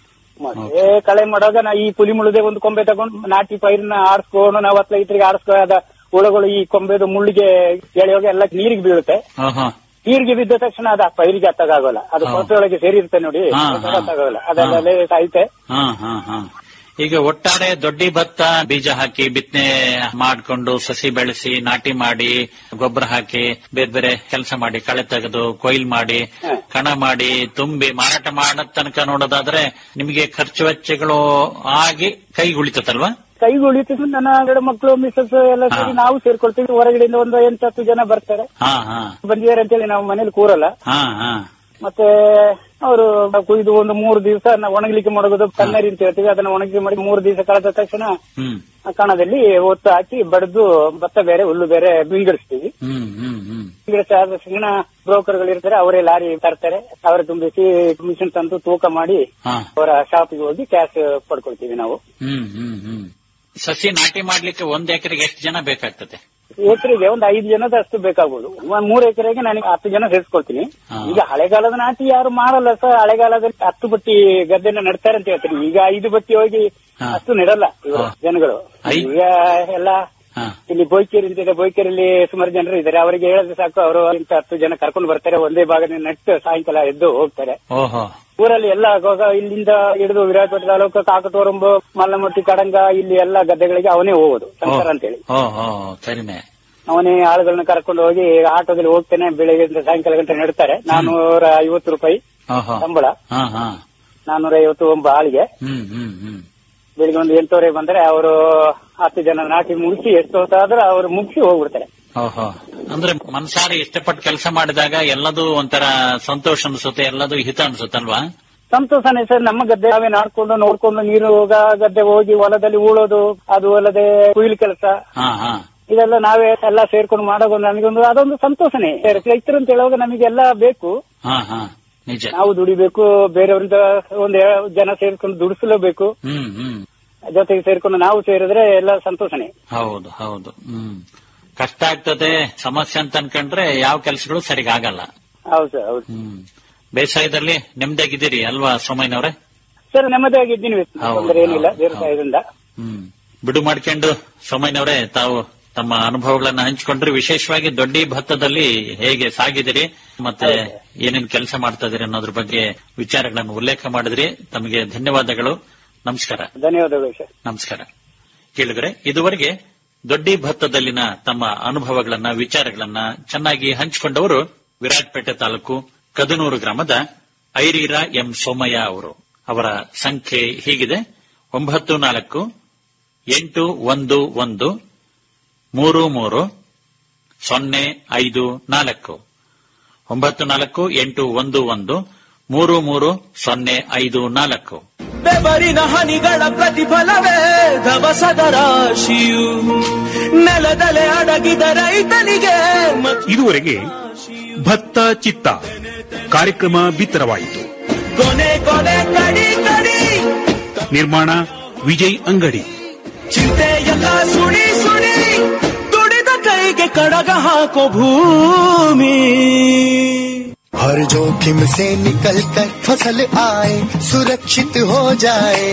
S6: ಮತ್ತೆ ಕಳೆ ಮಾಡುವಾಗ ನಾ ಈ ಪುಲಿ ಮುಳ್ಳುದೇ ಒಂದು ಕೊಂಬೆ ತಗೊಂಡು ನಾಟಿ ಪೈರನ್ನ ಆಡಿಸ್ಕೊಂಡು ನಾವು ಹತ್ಲ ಇದ್ರಿಗೆ ಆಡಿಸ್ಕೊ ಅದ ಹುಳುಗಳು ಈ ಕೊಂಬೆದು ಮುಳ್ಳಿಗೆ ಎಳೆಯುವಾಗ ಎಲ್ಲ ನೀರಿಗೆ ಬೀಳುತ್ತೆ
S5: ಓಹೋ
S6: ನೀರಿಗೆ ಬಿದ್ದ ತಕ್ಷಣ ಅದು ಆ ಪೈರಿಗೆ ಹತ್ತಾಗಲ್ಲ ಅದು
S5: ಹಾ.
S6: ಕೊಳತೆಯೊಳಗೆ ಸೇರಿರುತ್ತೆ ನೋಡಿ
S5: ಹಾ,
S6: ಅದು
S5: ಹಾ.
S6: ಹತ್ತಾಗಲ್ಲ ಅದೆಲ್ಲ ಸಾಯುತ್ತೆ
S5: ಹಾ ಹಾ ಹಾ ಈಗ ಒಟ್ಟಾರೆ ದೊಡ್ಡಿ ಭತ್ತ ಬೀಜ ಹಾಕಿ ಬಿತ್ತನೆ ಮಾಡ್ಕೊಂಡು ಸಸಿ ಬೆಳೆಸಿ ನಾಟಿ ಮಾಡಿ ಗೊಬ್ಬರ ಹಾಕಿ ಬೇರೆ ಬೇರೆ ಕೆಲಸ ಮಾಡಿ ಕಳೆ ತೆಗೆದು ಕೊಯ್ಲ್ ಮಾಡಿ ಕಣ ಮಾಡಿ ತುಂಬಿ ಮಾರಾಟ ಮಾಡೋ ತನಕ ನೋಡೋದಾದ್ರೆ ನಿಮಗೆ ಖರ್ಚು ವೆಚ್ಚಗಳು ಆಗಿ ಕೈಗೆ ಉಳಿತಲ್ವಾ
S6: ಕೈಗೆ ಉಳಿತಿದ್ದು ನನ್ನ ಎರಡು ಮಕ್ಕಳು ಮಿಸಸ್ ಎಲ್ಲ ಸೇರಿ ನಾವು ಸೇರ್ಕೊಳ್ತೀವಿ ಹೊರಗಡೆಯಿಂದ ಒಂದು ಎಂಟು ಹತ್ತು ಜನ ಬರ್ತಾರೆ
S5: ಹಾ ಹಾ
S6: ಬಂದಿದ್ದಾರೆ ಅಂತೇಳಿ ನಾವು ಮನೇಲಿ ಕೂರಲ್ಲ
S5: ಹಾ ಹಾ
S6: ಮತ್ತೆ ಅವರು ಕುಯ್ದು ಒಂದು ಮೂರು ದಿವಸ ಒಣಗಲಿಕ್ಕೆ ಮಾಡೋದು ಕನ್ನರಿ ಅಂತ ಹೇಳ್ತೀವಿ ಅದನ್ನ ಒಣಗಿ ಮಾಡಿ ಮೂರು ದಿವಸ ಕಳೆದ ತಕ್ಷಣ
S5: ಹ್ಮ್
S6: ಆ ಕಣದಲ್ಲಿ ಒತ್ತು ಹಾಕಿ ಬಡ್ದು ಭತ್ತ ಬೇರೆ ಹುಲ್ಲು ಬೇರೆ ವಿಂಗಡಿಸ್ತೀವಿ
S5: ಹ್ಮ್ ಹ್ಮ್ ಹ್ಮ್
S6: ವಿಂಗಡಿಸಿ ಆದ ತಕ್ಷಣ ಬ್ರೋಕರ್ಗಳು ಇರ್ತಾರೆ ಅವರೇ ಲಾರಿ ತರ್ತಾರೆ ಅವರ ತುಂಬಿಸಿ ಮಿಷನ್ ತಂದು ತೂಕ ಮಾಡಿ
S5: ಹಾ
S6: ಅವರ ಶಾಪಿಗೆ ಹೋಗಿ ಕ್ಯಾಶ್ ಪಡ್ಕೊಳ್ತೀವಿ ನಾವು
S5: ಹ್ಮ್ ಹ್ಮ್ ಹ್ಮ್ ಸಸಿ ನಾಟಿ ಮಾಡ್ಲಿಕ್ಕೆ ಒಂದ್ ಎಕರೆಗೆ ಎಷ್ಟು ಜನ ಬೇಕಾಗ್ತದೆ
S6: ಎಕರೆಗೆ ಒಂದು ಐದು ಜನದ ಅಷ್ಟು ಬೇಕಾಗ್ಬೋದು ಒಂದ್ ಮೂರು ಎಕರೆಗೆ ನನಗೆ ಹತ್ತು ಜನ ಸೇರಿಸ್ಕೊಳ್ತೀನಿ
S5: ಹಾ.
S6: ಈಗ ಹಳೆಗಾಲದ ನಾಟಿ ಯಾರು ಮಾಡಲ್ಲ ಸರ್ ಹಳೆಗಾಲದಲ್ಲಿ ಹತ್ತು ಬಟ್ಟಿ ಗದ್ದೆನ ನೆಡ್ತಾರೆ ಅಂತ ಹೇಳ್ತೀನಿ ಈಗ ಐದು ಬಟ್ಟಿ ಹೋಗಿ
S5: ಹಾ.
S6: ಅಷ್ಟು ನೆಡಲ್ಲ ಇವರು
S5: ಹಾ.
S6: ಜನಗಳು
S5: ಐ-
S6: ಈಗ ಎಲ್ಲ
S5: ಹಾ
S6: ಇಲ್ಲಿ ಬೋಯ್ಕೇರಿ ಅಂತಿದೆ ಬೋಯ್ಕೇರಿಯಲ್ಲಿ ಸುಮಾರು ಜನರು ಇದ್ದಾರೆ ಅವರಿಗೆ ಹೇಳಿದ್ರೆ ಸಾಕು ಅವರು ಇಂತ ಹತ್ತು ಜನ ಕರ್ಕೊಂಡು ಬರ್ತಾರೆ ಒಂದೇ ಭಾಗದ ನೆಟ್ಟು ಸಾಯಂಕಾಲ ಎದ್ದು ಹೋಗ್ತಾರೆ
S5: ಓಹೋ
S6: ಊರಲ್ಲಿ ಎಲ್ಲ ಆಗುವಾಗ ಇಲ್ಲಿಂದ ಹಿಡಿದು ವಿರಾಜಪೇಟೆ ತಾಲೂಕು ಕಾಕಟೋರಂಬು ಮಲ್ಲಮಟ್ಟಿ ಕಡಂಗ ಇಲ್ಲಿ ಎಲ್ಲ ಗದ್ದೆಗಳಿಗೆ ಅವನೇ ಹೋಗೋದು ಶಂಕರ್ ಅಂತೇಳಿ
S5: ಓ ಓ ಸರಿನೇ
S6: ಅವನೇ ಆಳುಗಳನ್ನ ಕರ್ಕೊಂಡು ಹೋಗಿ ಆಟೋದಲ್ಲಿ ಹೋಗ್ತೇನೆ ಬೆಳಿಗ್ಗೆ ಸಾಯಂಕಾಲ ಗಂಟೆ ನೆಡ್ತಾರೆ ನಾನೂರ ಐವತ್ತು ರೂಪಾಯಿ
S5: ಓಹೋ
S6: ಸಂಬಳ
S5: ಹಾ ಹಾ
S6: ನಾನೂರ ಐವತ್ತು ಒಬ್ಬ ಆಳಿಗೆ
S5: ಹ್ಮ್ ಹ್ಮ್ ಹ್ಮ್
S6: ಬೆಳಿಗ್ಗೆ ಒಂದು ಎಂಟೂವರೆ ಬಂದ್ರೆ ಅವರು ಹತ್ತು ಜನ ನಾಟಿ ಮುಗಿಸಿ ಎಷ್ಟು ಹೊತ್ತಾದ್ರೆ ಅವರು ಮುಗಿಸಿ ಹೋಗ್ಬಿಡ್ತಾರೆ
S5: ಓಹೋ ಅಂದ್ರೆ ಮನ್ಸಾರಿ ಇಷ್ಟಪಟ್ಟು ಕೆಲಸ ಮಾಡಿದಾಗ ಎಲ್ಲದೂ ಒಂಥರ ಸಂತೋಷ ಅನ್ಸುತ್ತೆ ಎಲ್ಲದೂ ಹಿತ ಅನ್ಸುತ್ತಲ್ವಾ
S6: ಸಂತೋಷನೇ ಸರ್ ನಮ್ಮ ಗದ್ದೆ ನಾವೇ ನಾಡ್ಕೊಂಡು ನೋಡ್ಕೊಂಡು ನೀರು ಹೋಗ ಗದ್ದೆ ಹೋಗಿ ಹೊಲದಲ್ಲಿ ಉಳೋದು ಅದು ಅಲ್ಲದೆ ಕುಯ್ಲು ಕೆಲಸ
S5: ಹಾ ಹಾ
S6: ಇದೆಲ್ಲ ನಾವೇ ಎಲ್ಲ ಸೇರ್ಕೊಂಡು ಮಾಡೋದು ನಮಗೊಂದು ಅದೊಂದು ಸಂತೋಷನೇ ರೈತರು ಅಂತ ಹೇಳುವಾಗ ನಮಗೆಲ್ಲ ಬೇಕು
S5: ಹಾ ಹಾ ನಿಜ
S6: ನಾವು ದುಡಿಬೇಕು ಬೇರೆಯವರಿಂದ ಒಂದ್ ಏ- ಜನ ಸೇರ್ಕೊಂಡು ದುಡಿಸಲೇಬೇಕು
S5: ಹ್ಮ್ ಹ್ಮ್
S6: ಜೊತೆಗೆ ಸೇರ್ಕೊಂಡು ನಾವು ಸೇರಿದ್ರೆ ಎಲ್ಲ ಸಂತೋಷನೇ
S5: ಹೌದು ಹೌದು ಹ್ಮ್ ಕಷ್ಟ ಆಗ್ತದೆ ಸಮಸ್ಯೆ ಅಂತ ಅನ್ಕೊಂಡ್ರೆ ಯಾವ ಕೆಲಸಗಳು ಸರಿಗಾಗಲ್ಲ
S6: ಹೌದು ಸರ್ ಹೌದು
S5: ಹ್ಮ್ ಬೇಸಾಯದಲ್ಲಿ ನೆಮ್ಮದಿಯಾಗಿದ್ದೀರಿ ಅಲ್ವಾ ಸೋಮಯ್ಯನವ್ರೆ
S6: ಸರ್ ನೆಮ್ಮದಿಯಾಗಿದ್ದೀನಿ
S5: ಹೌದು,
S6: ತೊಂದರೆ ಏನಿಲ್ಲ
S5: ಹೌದು,
S6: ದೇವ್ರ ಸಹಾಯದಿಂದ
S5: ಹ್ಮ್ ಬಿಡು ಮಾಡ್ಕೊಂಡು ಸೋಮಯ್ಯನವರೇ ತಾವು ತಮ್ಮ ಅನುಭವಗಳನ್ನ ಹಂಚಿಕೊಂಡ್ರೆ ವಿಶೇಷವಾಗಿ ದೊಡ್ಡಿ ಭತ್ತದಲ್ಲಿ ಹೇಗೆ ಸಾಗಿದಿರಿ ಮತ್ತೆ ಏನೇನ್ ಕೆಲಸ ಮಾಡ್ತಾ ಇದೀರಿ ಅನ್ನೋದ್ರ ಬಗ್ಗೆ ವಿಚಾರಗಳನ್ನು ಉಲ್ಲೇಖ ಮಾಡಿದ್ರಿ ತಮಗೆ ಧನ್ಯವಾದಗಳು ನಮಸ್ಕಾರ
S6: ಧನ್ಯವಾದಗಳು ಸರ್
S5: ನಮಸ್ಕಾರ ಕೇಳಿದ್ರೆ ಇದುವರೆಗೆ ದೊಡ್ಡಿ ಭತ್ತದಲ್ಲಿನ ತಮ್ಮ ಅನುಭವಗಳನ್ನ ವಿಚಾರಗಳನ್ನ ಚೆನ್ನಾಗಿ ಹಂಚಿಕೊಂಡವರು ವಿರಾಜಪೇಟೆ ತಾಲೂಕು ಕದನೂರು ಗ್ರಾಮದ ಐರೀರ ಎಂ ಸೋಮಯ್ಯ ಅವರು ಅವರ ಸಂಖ್ಯೆ ಹೀಗಿದೆ ಒಂಬತ್ತು ನಾಲ್ಕು ಎಂಟು ಒಂದು ಒಂದು ಮೂರು ಮೂರು ಸೊನ್ನೆ ಐದು ನಾಲ್ಕು ಒಂಬತ್ತು ನಾಲ್ಕು ಎಂಟು ಒಂದು ಒಂದು ಮೂರು ಮೂರು ಸೊನ್ನೆ ಐದು ನಾಲ್ಕು
S3: ಬೆವರಿನ ಹನಿಗಳ ಪ್ರತಿಫಲವೇ ಧವಸದ ರಾಶಿಯು ನೆಲದಲೆ ಅಡಗಿದ ರೈತನಿಗೆ ಮತ್ತು
S4: ಇದುವರೆಗೆ ಭತ್ತ ಚಿತ್ತ ಕಾರ್ಯಕ್ರಮ ಬಿತ್ತರವಾಯಿತು
S3: ಕೊನೆ ಕೊನೆ ಕಡಿ ಕಡಿ
S4: ನಿರ್ಮಾಣ ವಿಜಯ್ ಅಂಗಡಿ
S3: ಚಿಂತೆ ಎಲ್ಲ ಸುಡಿ ಸುಡಿ ದುಡಿದ ಕೈಗೆ ಕಡಗ ಹಾಕೋ ಭೂಮಿ
S7: हर जोखिम से निकल कर फसल आए सुरक्षित हो जाए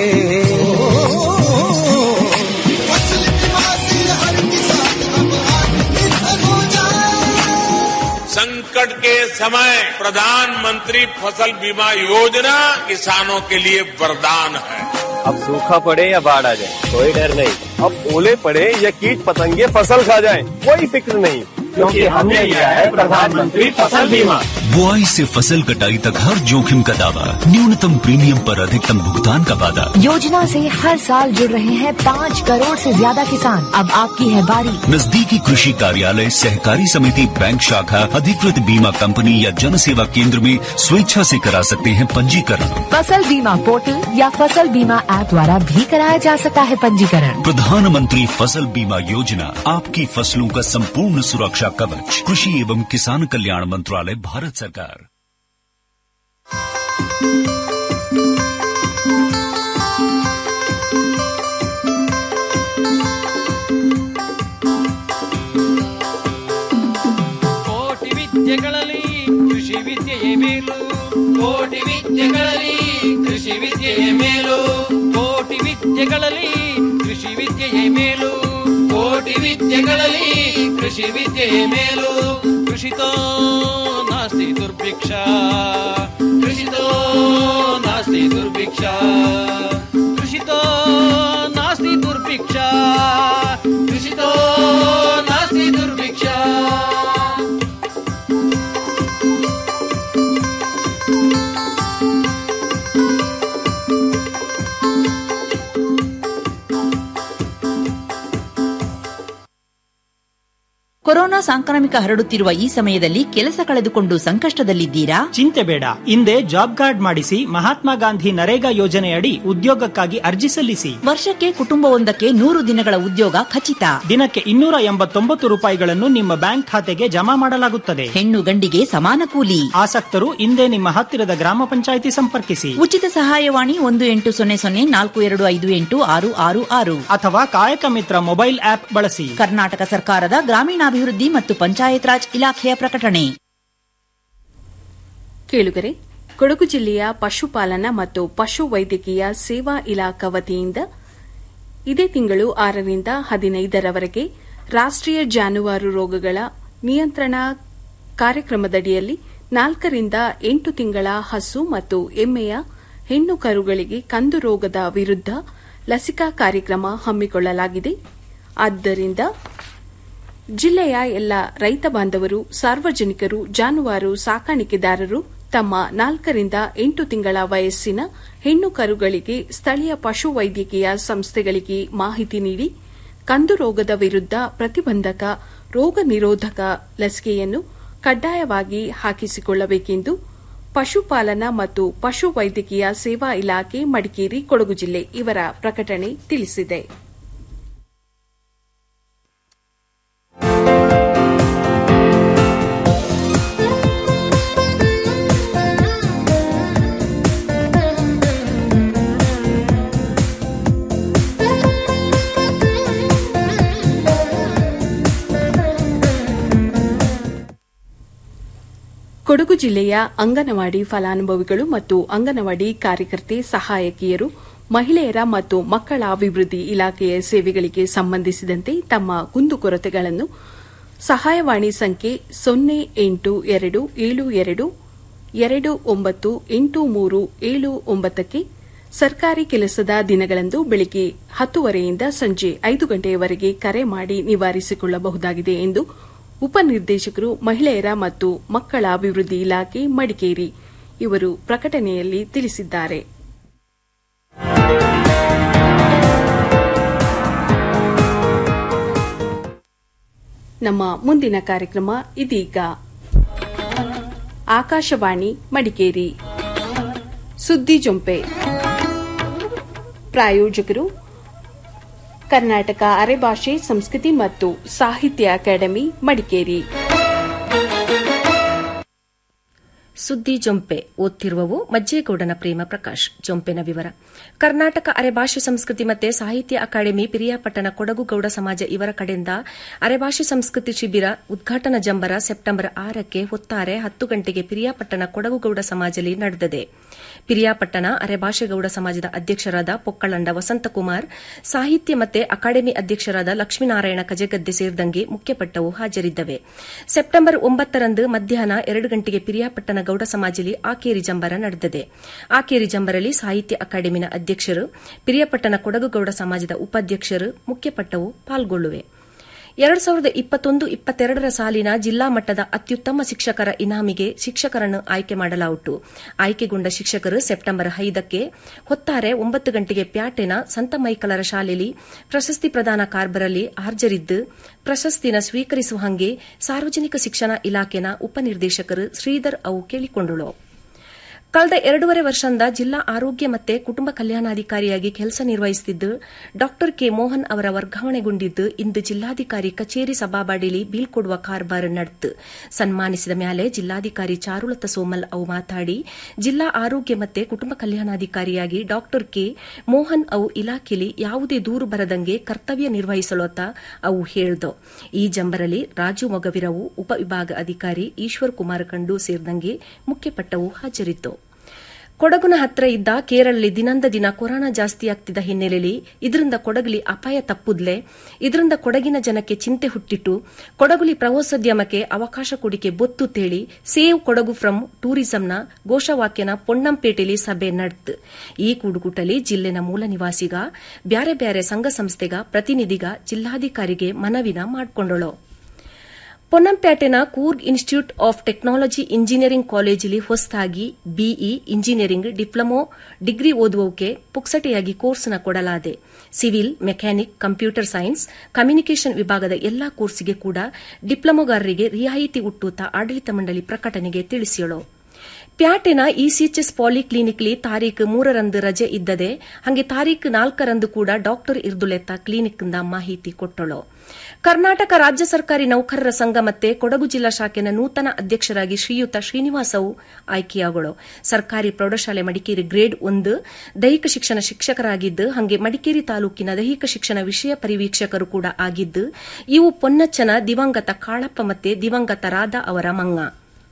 S7: फसल बीमा से हर किसान अब आत्मनिर्भर हो जाए
S8: संकट के समय प्रधानमंत्री फसल बीमा योजना किसानों के लिए वरदान है
S9: अब सूखा पड़े या बाढ़ आ जाए कोई डर नहीं अब ओले पड़े या कीट पतंगे फसल खा जाए कोई फिक्र नहीं क्योंकि हमने लिया है प्रधानमंत्री फसल बीमा
S10: बुआई से फसल कटाई तक हर जोखिम का दावा न्यूनतम प्रीमियम पर अधिकतम भुगतान का वादा
S11: योजना से हर साल जुड़ रहे हैं पाँच करोड़ से ज्यादा किसान अब आपकी है बारी
S10: नजदीकी कृषि कार्यालय सहकारी समिति बैंक शाखा अधिकृत बीमा कंपनी या जन सेवा केंद्र में स्वेच्छा से करा सकते हैं पंजीकरण
S11: फसल बीमा पोर्टल या फसल बीमा ऐप द्वारा भी कराया जा सकता है पंजीकरण
S10: प्रधानमंत्री फसल बीमा योजना आपकी फसलों का संपूर्ण सुरक्षा कवच कृषि एवं किसान कल्याण मंत्रालय भारत सरकार
S2: ಕೋಟಿ ವಿದ್ಯೆಗಳಲ್ಲಿ ಕೃಷಿ ವಿದ್ಯೆಯೇ ಮೇಲು ಕೋಟಿ ವಿದ್ಯೆಗಳಲ್ಲಿ ಕೃಷಿ ವಿದ್ಯೆಯೇ ಮೇಲು ಕೋಟಿ ವಿದ್ಯೆಗಳಲ್ಲಿ ಕೃಷಿ ವಿದ್ಯೆಯೇ ಮೇಲು ಕೋಟಿ ವಿದ್ಯೆಗಳಲ್ಲಿ ಕೃಷಿ ವಿದ್ಯೆಯೇ ಮೇಲು ಕೃಷಿತೋ ನಾಸ್ತಿ ದುರ್ಭಿಕ್ಷ ಕೃಷಿತೋ ನಾಸ್ತಿ ದುರ್ಭಿಕ್ಷ ಕೃಷಿತೋ ನಾಸ್ತಿ ದುರ್ಭಿಕ್ಷ ಕೃಷಿತೋ ನಾಸ್ತಿ ದುರ್ಭಿಕ್ಷ
S12: ಕೊರೋನಾ ಸಾಂಕ್ರಾಮಿಕ ಹರಡುತ್ತಿರುವ ಈ ಸಮಯದಲ್ಲಿ ಕೆಲಸ ಕಳೆದುಕೊಂಡು ಸಂಕಷ್ಟದಲ್ಲಿದ್ದೀರಾ
S13: ಚಿಂತೆ ಬೇಡ ಹಿಂದೆ ಜಾಬ್ ಕಾರ್ಡ್ ಮಾಡಿಸಿ ಮಹಾತ್ಮ ಗಾಂಧಿ ನರೇಗಾ ಯೋಜನೆಯಡಿ ಉದ್ಯೋಗಕ್ಕಾಗಿ ಅರ್ಜಿ ಸಲ್ಲಿಸಿ
S12: ವರ್ಷಕ್ಕೆ ಕುಟುಂಬವೊಂದಕ್ಕೆ ನೂರು ದಿನಗಳ ಉದ್ಯೋಗ ಖಚಿತ
S13: ದಿನಕ್ಕೆ ಇನ್ನೂರ ಎಂಬತ್ತೊಂಬತ್ತು ರೂಪಾಯಿಗಳನ್ನು ನಿಮ್ಮ ಬ್ಯಾಂಕ್ ಖಾತೆಗೆ ಜಮಾ ಮಾಡಲಾಗುತ್ತದೆ
S12: ಹೆಣ್ಣು ಗಂಡಿಗೆ ಸಮಾನ ಕೂಲಿ
S13: ಆಸಕ್ತರು ಹಿಂದೆ ನಿಮ್ಮ ಹತ್ತಿರದ ಗ್ರಾಮ ಪಂಚಾಯಿತಿ ಸಂಪರ್ಕಿಸಿ
S12: ಉಚಿತ ಸಹಾಯವಾಣಿ ಒಂದು ಎಂಟು ಸೊನ್ನೆ ಸೊನ್ನೆ ನಾಲ್ಕು ಎರಡು ಐದು ಎಂಟು ಆರು ಆರು ಆರು
S13: ಅಥವಾ ಕಾಯಕ ಮಿತ್ರ ಮೊಬೈಲ್ ಆಪ್ ಬಳಸಿ
S12: ಕರ್ನಾಟಕ ಸರ್ಕಾರದ ಗ್ರಾಮೀಣಾಭಿವೃದ್ಧಿ ಮತ್ತು ಪಂಚಾಯತ್ ರಾಜ್ ಇಲಾಖೆಯ ಪ್ರಕಟಣೆ
S1: ಕೇಳುಗರೆ ಕೊಡಗು ಜಿಲ್ಲೆಯ ಪಶುಪಾಲನಾ ಮತ್ತು ಪಶು ವೈದ್ಯಕೀಯ ಸೇವಾ ಇಲಾಖಾ ವತಿಯಿಂದ ಇದೇ ತಿಂಗಳು ಆರರಿಂದ ಹದಿನೈದರವರೆಗೆ ರಾಷ್ಟೀಯ ಜಾನುವಾರು ರೋಗಗಳ ನಿಯಂತ್ರಣ ಕಾರ್ಯಕ್ರಮದಡಿಯಲ್ಲಿ ನಾಲ್ಕರಿಂದ ಎಂಟು ತಿಂಗಳ ಹಸು ಮತ್ತು ಎಮ್ಮೆಯ ಹೆಣ್ಣು ಕರುಗಳಿಗೆ ಕಂದು ರೋಗದ ವಿರುದ್ಧ ಲಸಿಕಾ ಕಾರ್ಯಕ್ರಮ ಹಮ್ಮಿಕೊಳ್ಳಲಾಗಿದೆ ಆದ್ದರಿಂದ ಜಿಲ್ಲೆಯ ಎಲ್ಲ ರೈತ ಬಾಂಧವರು ಸಾರ್ವಜನಿಕರು ಜಾನುವಾರು ಸಾಕಾಣಿಕೆದಾರರು ತಮ್ಮ ನಾಲ್ಕರಿಂದ ಎಂಟು ತಿಂಗಳ ವಯಸ್ಸಿನ ಹೆಣ್ಣು ಕರುಗಳಿಗೆ ಸ್ಥಳೀಯ ಪಶು ವೈದ್ಯಕೀಯ ಸಂಸ್ಥೆಗಳಿಗೆ ಮಾಹಿತಿ ನೀಡಿ ಕಂದು ರೋಗದ ವಿರುದ್ಧ ಪ್ರತಿಬಂಧಕ ರೋಗ ನಿರೋಧಕ ಲಸಿಕೆಯನ್ನು ಕಡ್ಡಾಯವಾಗಿ ಹಾಕಿಸಿಕೊಳ್ಳಬೇಕೆಂದು ಪಶುಪಾಲನಾ ಮತ್ತು ಪಶು ವೈದ್ಯಕೀಯ ಸೇವಾ ಇಲಾಖೆ ಮಡಿಕೇರಿ ಕೊಡಗು ಜಿಲ್ಲೆ ಇವರ ಪ್ರಕಟಣೆ ತಿಳಿಸಿದೆ ಕೊಡಗು ಜಿಲ್ಲೆಯ ಅಂಗನವಾಡಿ ಫಲಾನುಭವಿಗಳು ಮತ್ತು ಅಂಗನವಾಡಿ ಕಾರ್ಯಕರ್ತೆ ಸಹಾಯಕಿಯರು ಮಹಿಳೆಯರ ಮತ್ತು ಮಕ್ಕಳ ಅಭಿವೃದ್ಧಿ ಇಲಾಖೆಯ ಸೇವೆಗಳಿಗೆ ಸಂಬಂಧಿಸಿದಂತೆ ತಮ್ಮ ಕುಂದುಕೊರತೆಗಳನ್ನು ಸಹಾಯವಾಣಿ ಸಂಖ್ಯೆ ಸೊನ್ನೆ ಎಂಟು ಎರಡು ಏಳು ಎರಡು ಎರಡು ಒಂಬತ್ತು ಎಂಟು ಮೂರು ಏಳು ಒಂಬತ್ತಕ್ಕೆ ಸರ್ಕಾರಿ ಕೆಲಸದ ದಿನಗಳಂದು ಬೆಳಗ್ಗೆ ಹತ್ತುವರೆಯಿಂದ ಸಂಜೆ ಐದು ಗಂಟೆಯವರೆಗೆ ಕರೆ ಮಾಡಿ ನಿವಾರಿಸಿಕೊಳ್ಳಬಹುದಾಗಿದೆ ಎಂದು ಉಪನಿರ್ದೇಶಕರು ಮಹಿಳೆಯರ ಮತ್ತು ಮಕ್ಕಳ ಅಭಿವೃದ್ಧಿ ಇಲಾಖೆ ಮಡಿಕೇರಿ ಇವರು ಪ್ರಕಟಣೆಯಲ್ಲಿ ತಿಳಿಸಿದ್ದಾರೆ ನಮ್ಮ ಮುಂದಿನ ಕಾರ್ಯಕ್ರಮ ಇದೀಗ ಆಕಾಶವಾಣಿ ಮಡಿಕೇರಿ ಸುದ್ದಿ ಜೊಂಪೆ ಪ್ರಾಯೋಜಕರು ಕರ್ನಾಟಕ ಅರೆಭಾಷೆ ಸಂಸ್ಕೃತಿ ಮತ್ತು ಸಾಹಿತ್ಯ ಅಕಾಡೆಮಿ ಮಡಿಕೇರಿ
S14: ಸುದ್ದಿ ಜೊಂಪೆ ಓದ್ತಿರುವವು ಮಜ್ಜೇಗೌಡನ ಪ್ರೇಮ ಪ್ರಕಾಶ್ ಜೊಂಪೆನ ವಿವರ ಕರ್ನಾಟಕ ಅರೆಭಾಷೆ ಸಂಸ್ಕೃತಿ ಮತ್ತು ಸಾಹಿತ್ಯ ಅಕಾಡೆಮಿ ಪಿರಿಯಾಪಟ್ಟಣ ಕೊಡಗು ಗೌಡ ಸಮಾಜ ಇವರ ಕಡೆಯಿಂದ ಅರೆಭಾಷೆ ಸಂಸ್ಕೃತಿ ಶಿಬಿರ ಉದ್ಘಾಟನಾ ಜಂಬರ ಸೆಪ್ಟೆಂಬರ್ ಆರಕ್ಕೆ ಹೊತ್ತಾರೆ ಹತ್ತು ಗಂಟೆಗೆ ಪಿರಿಯಾಪಟ್ಟಣ ಕೊಡಗು ಗೌಡ ಸಮಾಜದಲ್ಲಿ ನಡೆದಿದೆ ಪಿರಿಯಾಪಟ್ಟಣ ಅರೆಭಾಷೆಗೌಡ ಸಮಾಜದ ಅಧ್ಯಕ್ಷರಾದ ಪೊಕ್ಕಳಂಡ ವಸಂತಕುಮಾರ್ ಸಾಹಿತ್ಯ ಮತ್ತು ಅಕಾಡೆಮಿ ಅಧ್ಯಕ್ಷರಾದ ಲಕ್ಷ್ಮೀನಾರಾಯಣ ಕಜೆಗದ್ದೆ ಸೇರಿದಂಗೆ ಮುಖ್ಯಪಟ್ಟವು ಹಾಜರಿದ್ದವೆ ಸೆಪ್ಟೆಂಬರ್ ಒಂಬತ್ತರಂದು ಮಧ್ಯಾಹ್ನ ಎರಡು ಗಂಟೆಗೆ ಪಿರಿಯಾಪಟ್ಟಣ ಗೌಡ ಸಮಾಜಲಿ ಆಕೇರಿ ಜಂಬರ ನಡೆದಿದೆ ಆಕೇರಿ ಜಂಬರಲ್ಲಿ ಸಾಹಿತ್ಯ ಅಕಾಡೆಮಿನ ಅಧ್ಯಕ್ಷರು ಪಿರಿಯಾಪಟ್ಟಣ ಕೊಡಗು ಗೌಡ ಸಮಾಜದ ಉಪಾಧ್ಯಕ್ಷರು ಮುಖ್ಯಪಟ್ಟವು ಪಾಲ್ಗೊಳ್ಳುವೆ ಎರಡು ಸಾವಿರದ ಇಪ್ಪತ್ತೊಂದು ಇಪ್ಪತ್ತೆರಡರ ಸಾಲಿನ ಜಿಲ್ಲಾ ಮಟ್ಟದ ಅತ್ಯುತ್ತಮ ಶಿಕ್ಷಕರ ಇನಾಮಿಗೆ ಶಿಕ್ಷಕರನ್ನು ಆಯ್ಕೆ ಮಾಡಲಾಯಿತು ಆಯ್ಕೆಗೊಂಡ ಶಿಕ್ಷಕರು ಸೆಪ್ಟೆಂಬರ್ ಐದಕ್ಕೆ ಹೊತ್ತಾರೆ ಒಂಬತ್ತು ಗಂಟೆಗೆ ಪ್ಯಾಟೆನ ಸಂತ ಮೈಕಲರ ಶಾಲೆಯಲ್ಲಿ ಪ್ರಶಸ್ತಿ ಪ್ರದಾನ ಕಾರ್ಬರಲ್ಲಿ ಹಾಜರಿದ್ದು ಪ್ರಶಸ್ತಿನ ಸ್ವೀಕರಿಸುವ ಹಂಗೆ ಸಾರ್ವಜನಿಕ ಶಿಕ್ಷಣ ಇಲಾಖೆನ ಉಪನಿರ್ದೇಶಕರು ಶ್ರೀಧರ್ ಅವು ಕೇಳಿಕೊಂಡಳು ಕಳೆದ ಎರಡೂವರೆ ವರ್ಷದಿಂದ ಜಿಲ್ಲಾ ಆರೋಗ್ಯ ಮತ್ತು ಕುಟುಂಬ ಕಲ್ಯಾಣಾಧಿಕಾರಿಯಾಗಿ ಕೆಲಸ ನಿರ್ವಹಿಸುತ್ತಿದ್ದು ಡಾ ಕೆ ಮೋಹನ್ ಅವರ ವರ್ಗಾವಣೆಗೊಂಡಿದ್ದು ಇಂದು ಜಿಲ್ಲಾಧಿಕಾರಿ ಕಚೇರಿ ಸಭಾಬಾಡಿಲಿ ಬೀಳ್ಕೊಡುವ ಕಾರ್ಬಾರ್ ನಡೆದು ಸನ್ಮಾನಿಸಿದ ಮೇಲೆ ಜಿಲ್ಲಾಧಿಕಾರಿ ಚಾರುಲತಾ ಸೋಮಲ್ ಅವು ಮಾತಾಡಿ ಜಿಲ್ಲಾ ಆರೋಗ್ಯ ಮತ್ತು ಕುಟುಂಬ ಕಲ್ಯಾಣಾಧಿಕಾರಿಯಾಗಿ ಡಾ ಕೆ ಮೋಹನ್ ಅವು ಇಲಾಖೆಯಲ್ಲಿ ಯಾವುದೇ ದೂರು ಬರದಂಗೆ ಕರ್ತವ್ಯ ನಿರ್ವಹಿಸಲೋತ ಅವು ಹೇಳ್ದು ಈ ಜಂಬರಲ್ಲಿ ರಾಜು ಮೊಗವಿರವು ಉಪವಿಭಾಗ ಅಧಿಕಾರಿ ಈಶ್ವರ್ ಕುಮಾರ್ ಕಂಡು ಸೇರಿದಂಗೆ ಮುಖ್ಯಪಟ್ಟವು ಹಾಜರಿತ್ತು ಕೊಡಗುನ ಹತ್ರ ಇದ್ದ ಕೇರಳಲ್ಲಿ ದಿನಂದ ದಿನ ಕೊರೋನಾ ಜಾಸ್ತಿ ಆಗ್ತಿದ್ದ ಹಿನ್ನೆಲೆಯಲ್ಲಿ ಇದರಿಂದ ಕೊಡಗಲಿ ಅಪಾಯ ತಪ್ಪುದ್ಲೆ ಇದರಿಂದ ಕೊಡಗಿನ ಜನಕ್ಕೆ ಚಿಂತೆ ಹುಟ್ಟಿಟ್ಟು ಕೊಡಗುಲಿ ಪ್ರವಾಸೋದ್ಯಮಕ್ಕೆ ಅವಕಾಶ ಕೊಡಿಕೆ ಬೊತ್ತು ತೇಳಿ ಸೇವ್ ಕೊಡಗು ಫ್ರಮ್ ಟೂರಿಸಂನ ಘೋಷವಾಕ್ಯನ ಪೊನ್ನಂಪೇಟೆಲಿ ಸಭೆ ನಡೆದು ಈ ಕೂಡುಕುಟಲಿ ಜಿಲ್ಲೆನ ಮೂಲ ನಿವಾಸಿಗ ಬ್ಯಾರೆ ಬ್ಯಾರೆ ಸಂಘ ಸಂಸ್ಥೆಗ ಪ್ರತಿನಿಧಿಗ ಜಿಲ್ಲಾಧಿಕಾರಿಗೆ ಮನವಿನ ಮಾಡಿಕೊಂಡಳು ಪೊನ್ನಂಪೇಟೆನ Coorg institute of technology engineering ಕಾಲೇಜಿಲಿ ಹೊಸದಾಗಿ ಬಿಇ ಇಂಜಿನಿಯರಿಂಗ್ ಡಿಪ್ಲೊಮೊ ಡಿಗ್ರಿ ಓದುವಕ್ಕೆ ಪುಕ್ಸಟೆಯಾಗಿ ಕೋರ್ಸ್ನ ಕೊಡಲಾದೆ civil mechanic computer science communication ವಿಭಾಗದ ಎಲ್ಲಾ ಕೋರ್ಸ್ಗೆ ಕೂಡ ಡಿಪ್ಲೊಮೊಗಾರರಿಗೆ ರಿಯಾಯಿತಿ ಹುಟ್ಟುತ್ತಾ ಆಡಳಿತ ಮಂಡಳಿ ಪ್ರಕಟಣೆಗೆ ತಿಳಿಸಿಯಳು ಪ್ಯಾಟೆನ ಇಸಿಎಚ್ಎಸ್ ಪಾಲಿಕ್ಲಿನಿಕ್ಲಿ ತಾರೀಖು ಮೂರರಂದು ರಜೆ ಇದ್ದದೆ ಹಂಗೆ ತಾರೀಖು ನಾಲ್ಕರಂದು ಕೂಡ ಡಾಕ್ಟರ್ ಇರ್ದುಲೆತ್ತ ಕ್ಲಿನಿಕ್ನಿಂದ ಮಾಹಿತಿ ಕೊಟ್ಟಳು ಕರ್ನಾಟಕ ರಾಜ್ಯ ಸರ್ಕಾರಿ ನೌಕರರ ಸಂಘ ಮತ್ತೆ ಕೊಡಗು ಜಿಲ್ಲಾ ಶಾಖೆನ ನೂತನ ಅಧ್ಯಕ್ಷರಾಗಿ ಶ್ರೀಯುತ ಶ್ರೀನಿವಾಸವು ಆಯ್ಕೆಯಾಗಳು ಸರ್ಕಾರಿ ಪ್ರೌಢಶಾಲೆ ಮಡಿಕೇರಿ ಗ್ರೇಡ್ ಒಂದು ದೈಹಿಕ ಶಿಕ್ಷಣ ಶಿಕ್ಷಕರಾಗಿದ್ದು ಹಂಗೆ ಮಡಿಕೇರಿ ತಾಲೂಕಿನ ದೈಹಿಕ ಶಿಕ್ಷಣ ವಿಷಯ ಪರಿವೀಕ್ಷಕರು ಕೂಡ ಆಗಿದ್ದು ಇವು ಪೊನ್ನಚ್ಚನ ದಿವಂಗತ ಕಾಳಪ್ಪ ಮತ್ತೆ ದಿವಂಗತ ರಾಧಾ ಅವರ ಮಂಗ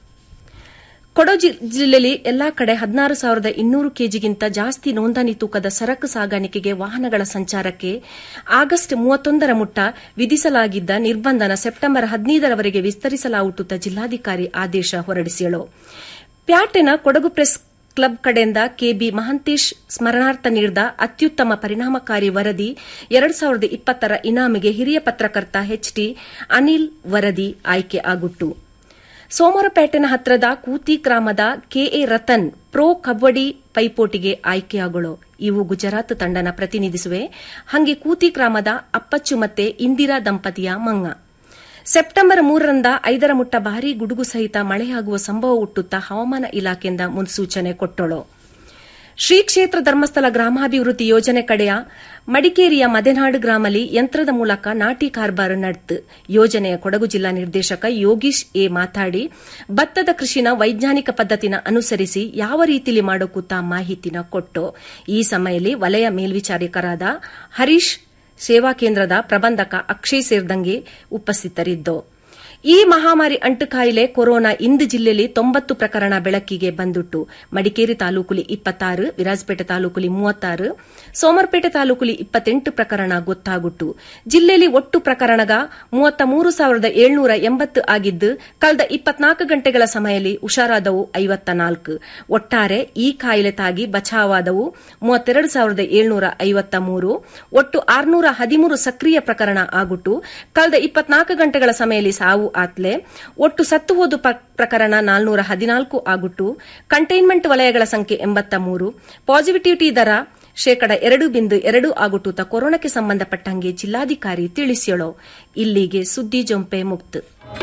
S14: ಕೊಡಗು ಜಿಲ್ಲೆಯಲ್ಲಿ ಎಲ್ಲಾ ಕಡೆ ಹದಿನಾರು ಸಾವಿರದ ಇನ್ನೂರು ಕೆಜಿಗಿಂತ ಜಾಸ್ತಿ ನೋಂದಣಿ ತೂಕದ ಸರಕು ಸಾಗಾಣಿಕೆಗೆ ವಾಹನಗಳ ಸಂಚಾರಕ್ಕೆ ಆಗಸ್ಟ್ ಮೂವತ್ತೊಂದರ ಮುಟ್ಟ ವಿಧಿಸಲಾಗಿದ್ದ ನಿರ್ಬಂಧನ ಸೆಪ್ಟೆಂಬರ್ ಹದಿನೈದರವರೆಗೆ ವಿಸ್ತರಿಸಲಾಗುತ್ತ ಜಿಲ್ಲಾಧಿಕಾರಿ ಆದೇಶ ಹೊರಡಿಸಿಯಳು ಪ್ಯಾಟೆನ ಕೊಡಗು ಪ್ರೆಸ್ ಕ್ಲಬ್ ಕಡೆಯಿಂದ ಕೆಬಿ ಮಹಂತೇಶ್ ಸ್ಮರಣಾರ್ಥ ನೀಡಿದ ಅತ್ಯುತ್ತಮ ಪರಿಣಾಮಕಾರಿ ವರದಿ ಎರಡು ಸಾವಿರದ ಇಪ್ಪತ್ತರ ಇನಾಮಿಗೆ ಹಿರಿಯ ಪತ್ರಕರ್ತ ಎಚ್ಟಿ ಅನಿಲ್ ವರದಿ ಆಯ್ಕೆ ಆಗುಟ್ಟು ಸೋಮವಾರಪೇಟೆನ ಹತ್ರದ ಕೂತಿ ಗ್ರಾಮದ ಕೆಎ ರತನ್ ಪ್ರೊ ಕಬಡ್ಡಿ ಪೈಪೋಟಿಗೆ ಆಯ್ಕೆಯಾಗಳು ಇವು ಗುಜರಾತ್ ತಂಡನ ಪ್ರತಿನಿಧಿಸುವೆ ಹಂಗೆ ಕೂತಿ ಗ್ರಾಮದ ಅಪ್ಪಚ್ಚು ಮತ್ತೆ ಇಂದಿರಾ ದಂಪತಿಯ ಮಂಗ ಸೆಪ್ಟೆಂಬರ್ ಮೂರರಿಂದ ಐದರ ಮುಟ್ಟ ಭಾರೀ ಗುಡುಗು ಸಹಿತ ಮಳೆಯಾಗುವ ಸಂಭವ ಹುಟ್ಟುತ್ತಾ ಹವಾಮಾನ ಇಲಾಖೆಯಿಂದ ಮುನ್ಸೂಚನೆ ಕೊಟ್ಟಳು ಶ್ರೀ ಕ್ಷೇತ್ರ ಧರ್ಮಸ್ಥಳ ಗ್ರಾಮಾಭಿವೃದ್ಧಿ ಯೋಜನೆ ಕಡೆಯ ಮಡಿಕೇರಿಯ ಮದೆನಾಡು ಗ್ರಾಮಲ್ಲಿ ಯಂತ್ರದ ಮೂಲಕ ನಾಟಿ ಕಾರ್ಬಾರ್ ನಡೆದು ಯೋಜನೆಯ ಕೊಡಗು ಜಿಲ್ಲಾ ನಿರ್ದೇಶಕ ಯೋಗೀಶ್ ಎ ಮಾತಾಡಿ ಭತ್ತದ ಕೃಷಿನ ವೈಜ್ಞಾನಿಕ ಪದ್ದತಿನ ಅನುಸರಿಸಿ ಯಾವ ರೀತಿಯಲ್ಲಿ ಮಾಡೋಕೂತ ಮಾಹಿತಿನ ಕೊಟ್ಟು ಈ ಸಮಯದಲ್ಲಿ ವಲಯ ಮೇಲ್ವಿಚಾರಕರಾದ ಹರೀಶ್ ಸೇವಾ ಕೇಂದ್ರದ ಪ್ರಬಂಧಕ ಅಕ್ಷಯ್ ಸೇರಿದಂಗೆ ಉಪಸ್ಥಿತರಿದ್ದು ಈ ಮಹಾಮಾರಿ ಅಂಟು ಕಾಯಿಲೆ ಕೊರೋನಾ ಇಂದು ಜಿಲ್ಲೆಯಲ್ಲಿ ತೊಂಬತ್ತು ಪ್ರಕರಣ ಬೆಳಕಿಗೆ ಬಂದುಟ್ಟು ಮಡಿಕೇರಿ ತಾಲೂಕುಲಿ ಇಪ್ಪತ್ತಾರು ವಿರಾಜಪೇಟೆ ತಾಲೂಕುಲಿ ಮೂವತ್ತಾರು ಸೋಮರ್ಪೇಟೆ ತಾಲೂಕುಲಿ ಇಪ್ಪತ್ತೆಂಟು ಪ್ರಕರಣ ಗೊತ್ತಾಗುಟ್ಟು ಜಿಲ್ಲೆಯಲ್ಲಿ ಒಟ್ಟು ಪ್ರಕರಣಗ ಮೂವತ್ತ ಮೂರು ಸಾವಿರದ ಏಳ್ನೂರ ಎಂಬತ್ತು ಆಗಿದ್ದು ಕಳೆದ ಇಪ್ಪತ್ನಾಲ್ಕು ಗಂಟೆಗಳ ಸಮಯದಲ್ಲಿ ಹುಷಾರಾದವು ಐವತ್ತ ನಾಲ್ಕು ಒಟ್ಟಾರೆ ಈ ಕಾಯಿಲೆ ತಾಗಿ ಬಚಾವಾದವು ಮೂವತ್ತೆರಡು ಸಾವಿರದ ಏಳ್ನೂರ ಐವತ್ತ ಮೂರು ಒಟ್ಟು ಆರ್ನೂರ ಹದಿಮೂರು ಸಕ್ರಿಯ ಪ್ರಕರಣ ಆಗುಟ್ಟು ಕಳೆದ ಇಪ್ಪತ್ನಾಲ್ಕು ಗಂಟೆಗಳ ಸಮಯದಲ್ಲಿ ಸಾವು ಆತ್ಲೆ ಒಟ್ಟು ಸತ್ತು ಹೋದ ಪ್ರಕರಣ ನಾಲ್ನೂರ ಹದಿನಾಲ್ಕು ಆಗುಟ್ಟು ಕಂಟೈನ್ಮೆಂಟ್ ವಲಯಗಳ ಸಂಖ್ಯೆ ಎಂಬತ್ತ ಮೂರು ಪಾಸಿಟಿವಿಟಿ ದರ ಶೇಕಡ ಎರಡು ಬಿಂದು ಎರಡು ಆಗುಟೂತ ಕೊರೋನಾಕ್ಕೆ ಸಂಬಂಧಪಟ್ಟಂಗೆ ಜಿಲ್ಲಾಧಿಕಾರಿ ತಿಳಿಸ್ಯಳೋ ಇಲ್ಲಿಗೆ ಸುದ್ದಿ ಜೊಂಪೆ ಮುಕ್ತ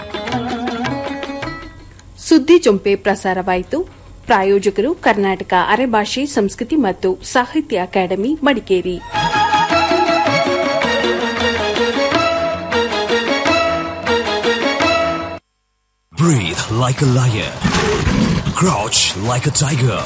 S1: ಸುದ್ದಿ ಜೊಂಪೆ ಪ್ರಸಾರವಾಯಿತು ಪ್ರಾಯೋಜಕರು ಕರ್ನಾಟಕ ಅರೆಭಾಷೆ ಸಂಸ್ಕೃತಿ ಮತ್ತು ಸಾಹಿತ್ಯ academy Madikeri
S15: Breathe like a lion. Crouch like a tiger.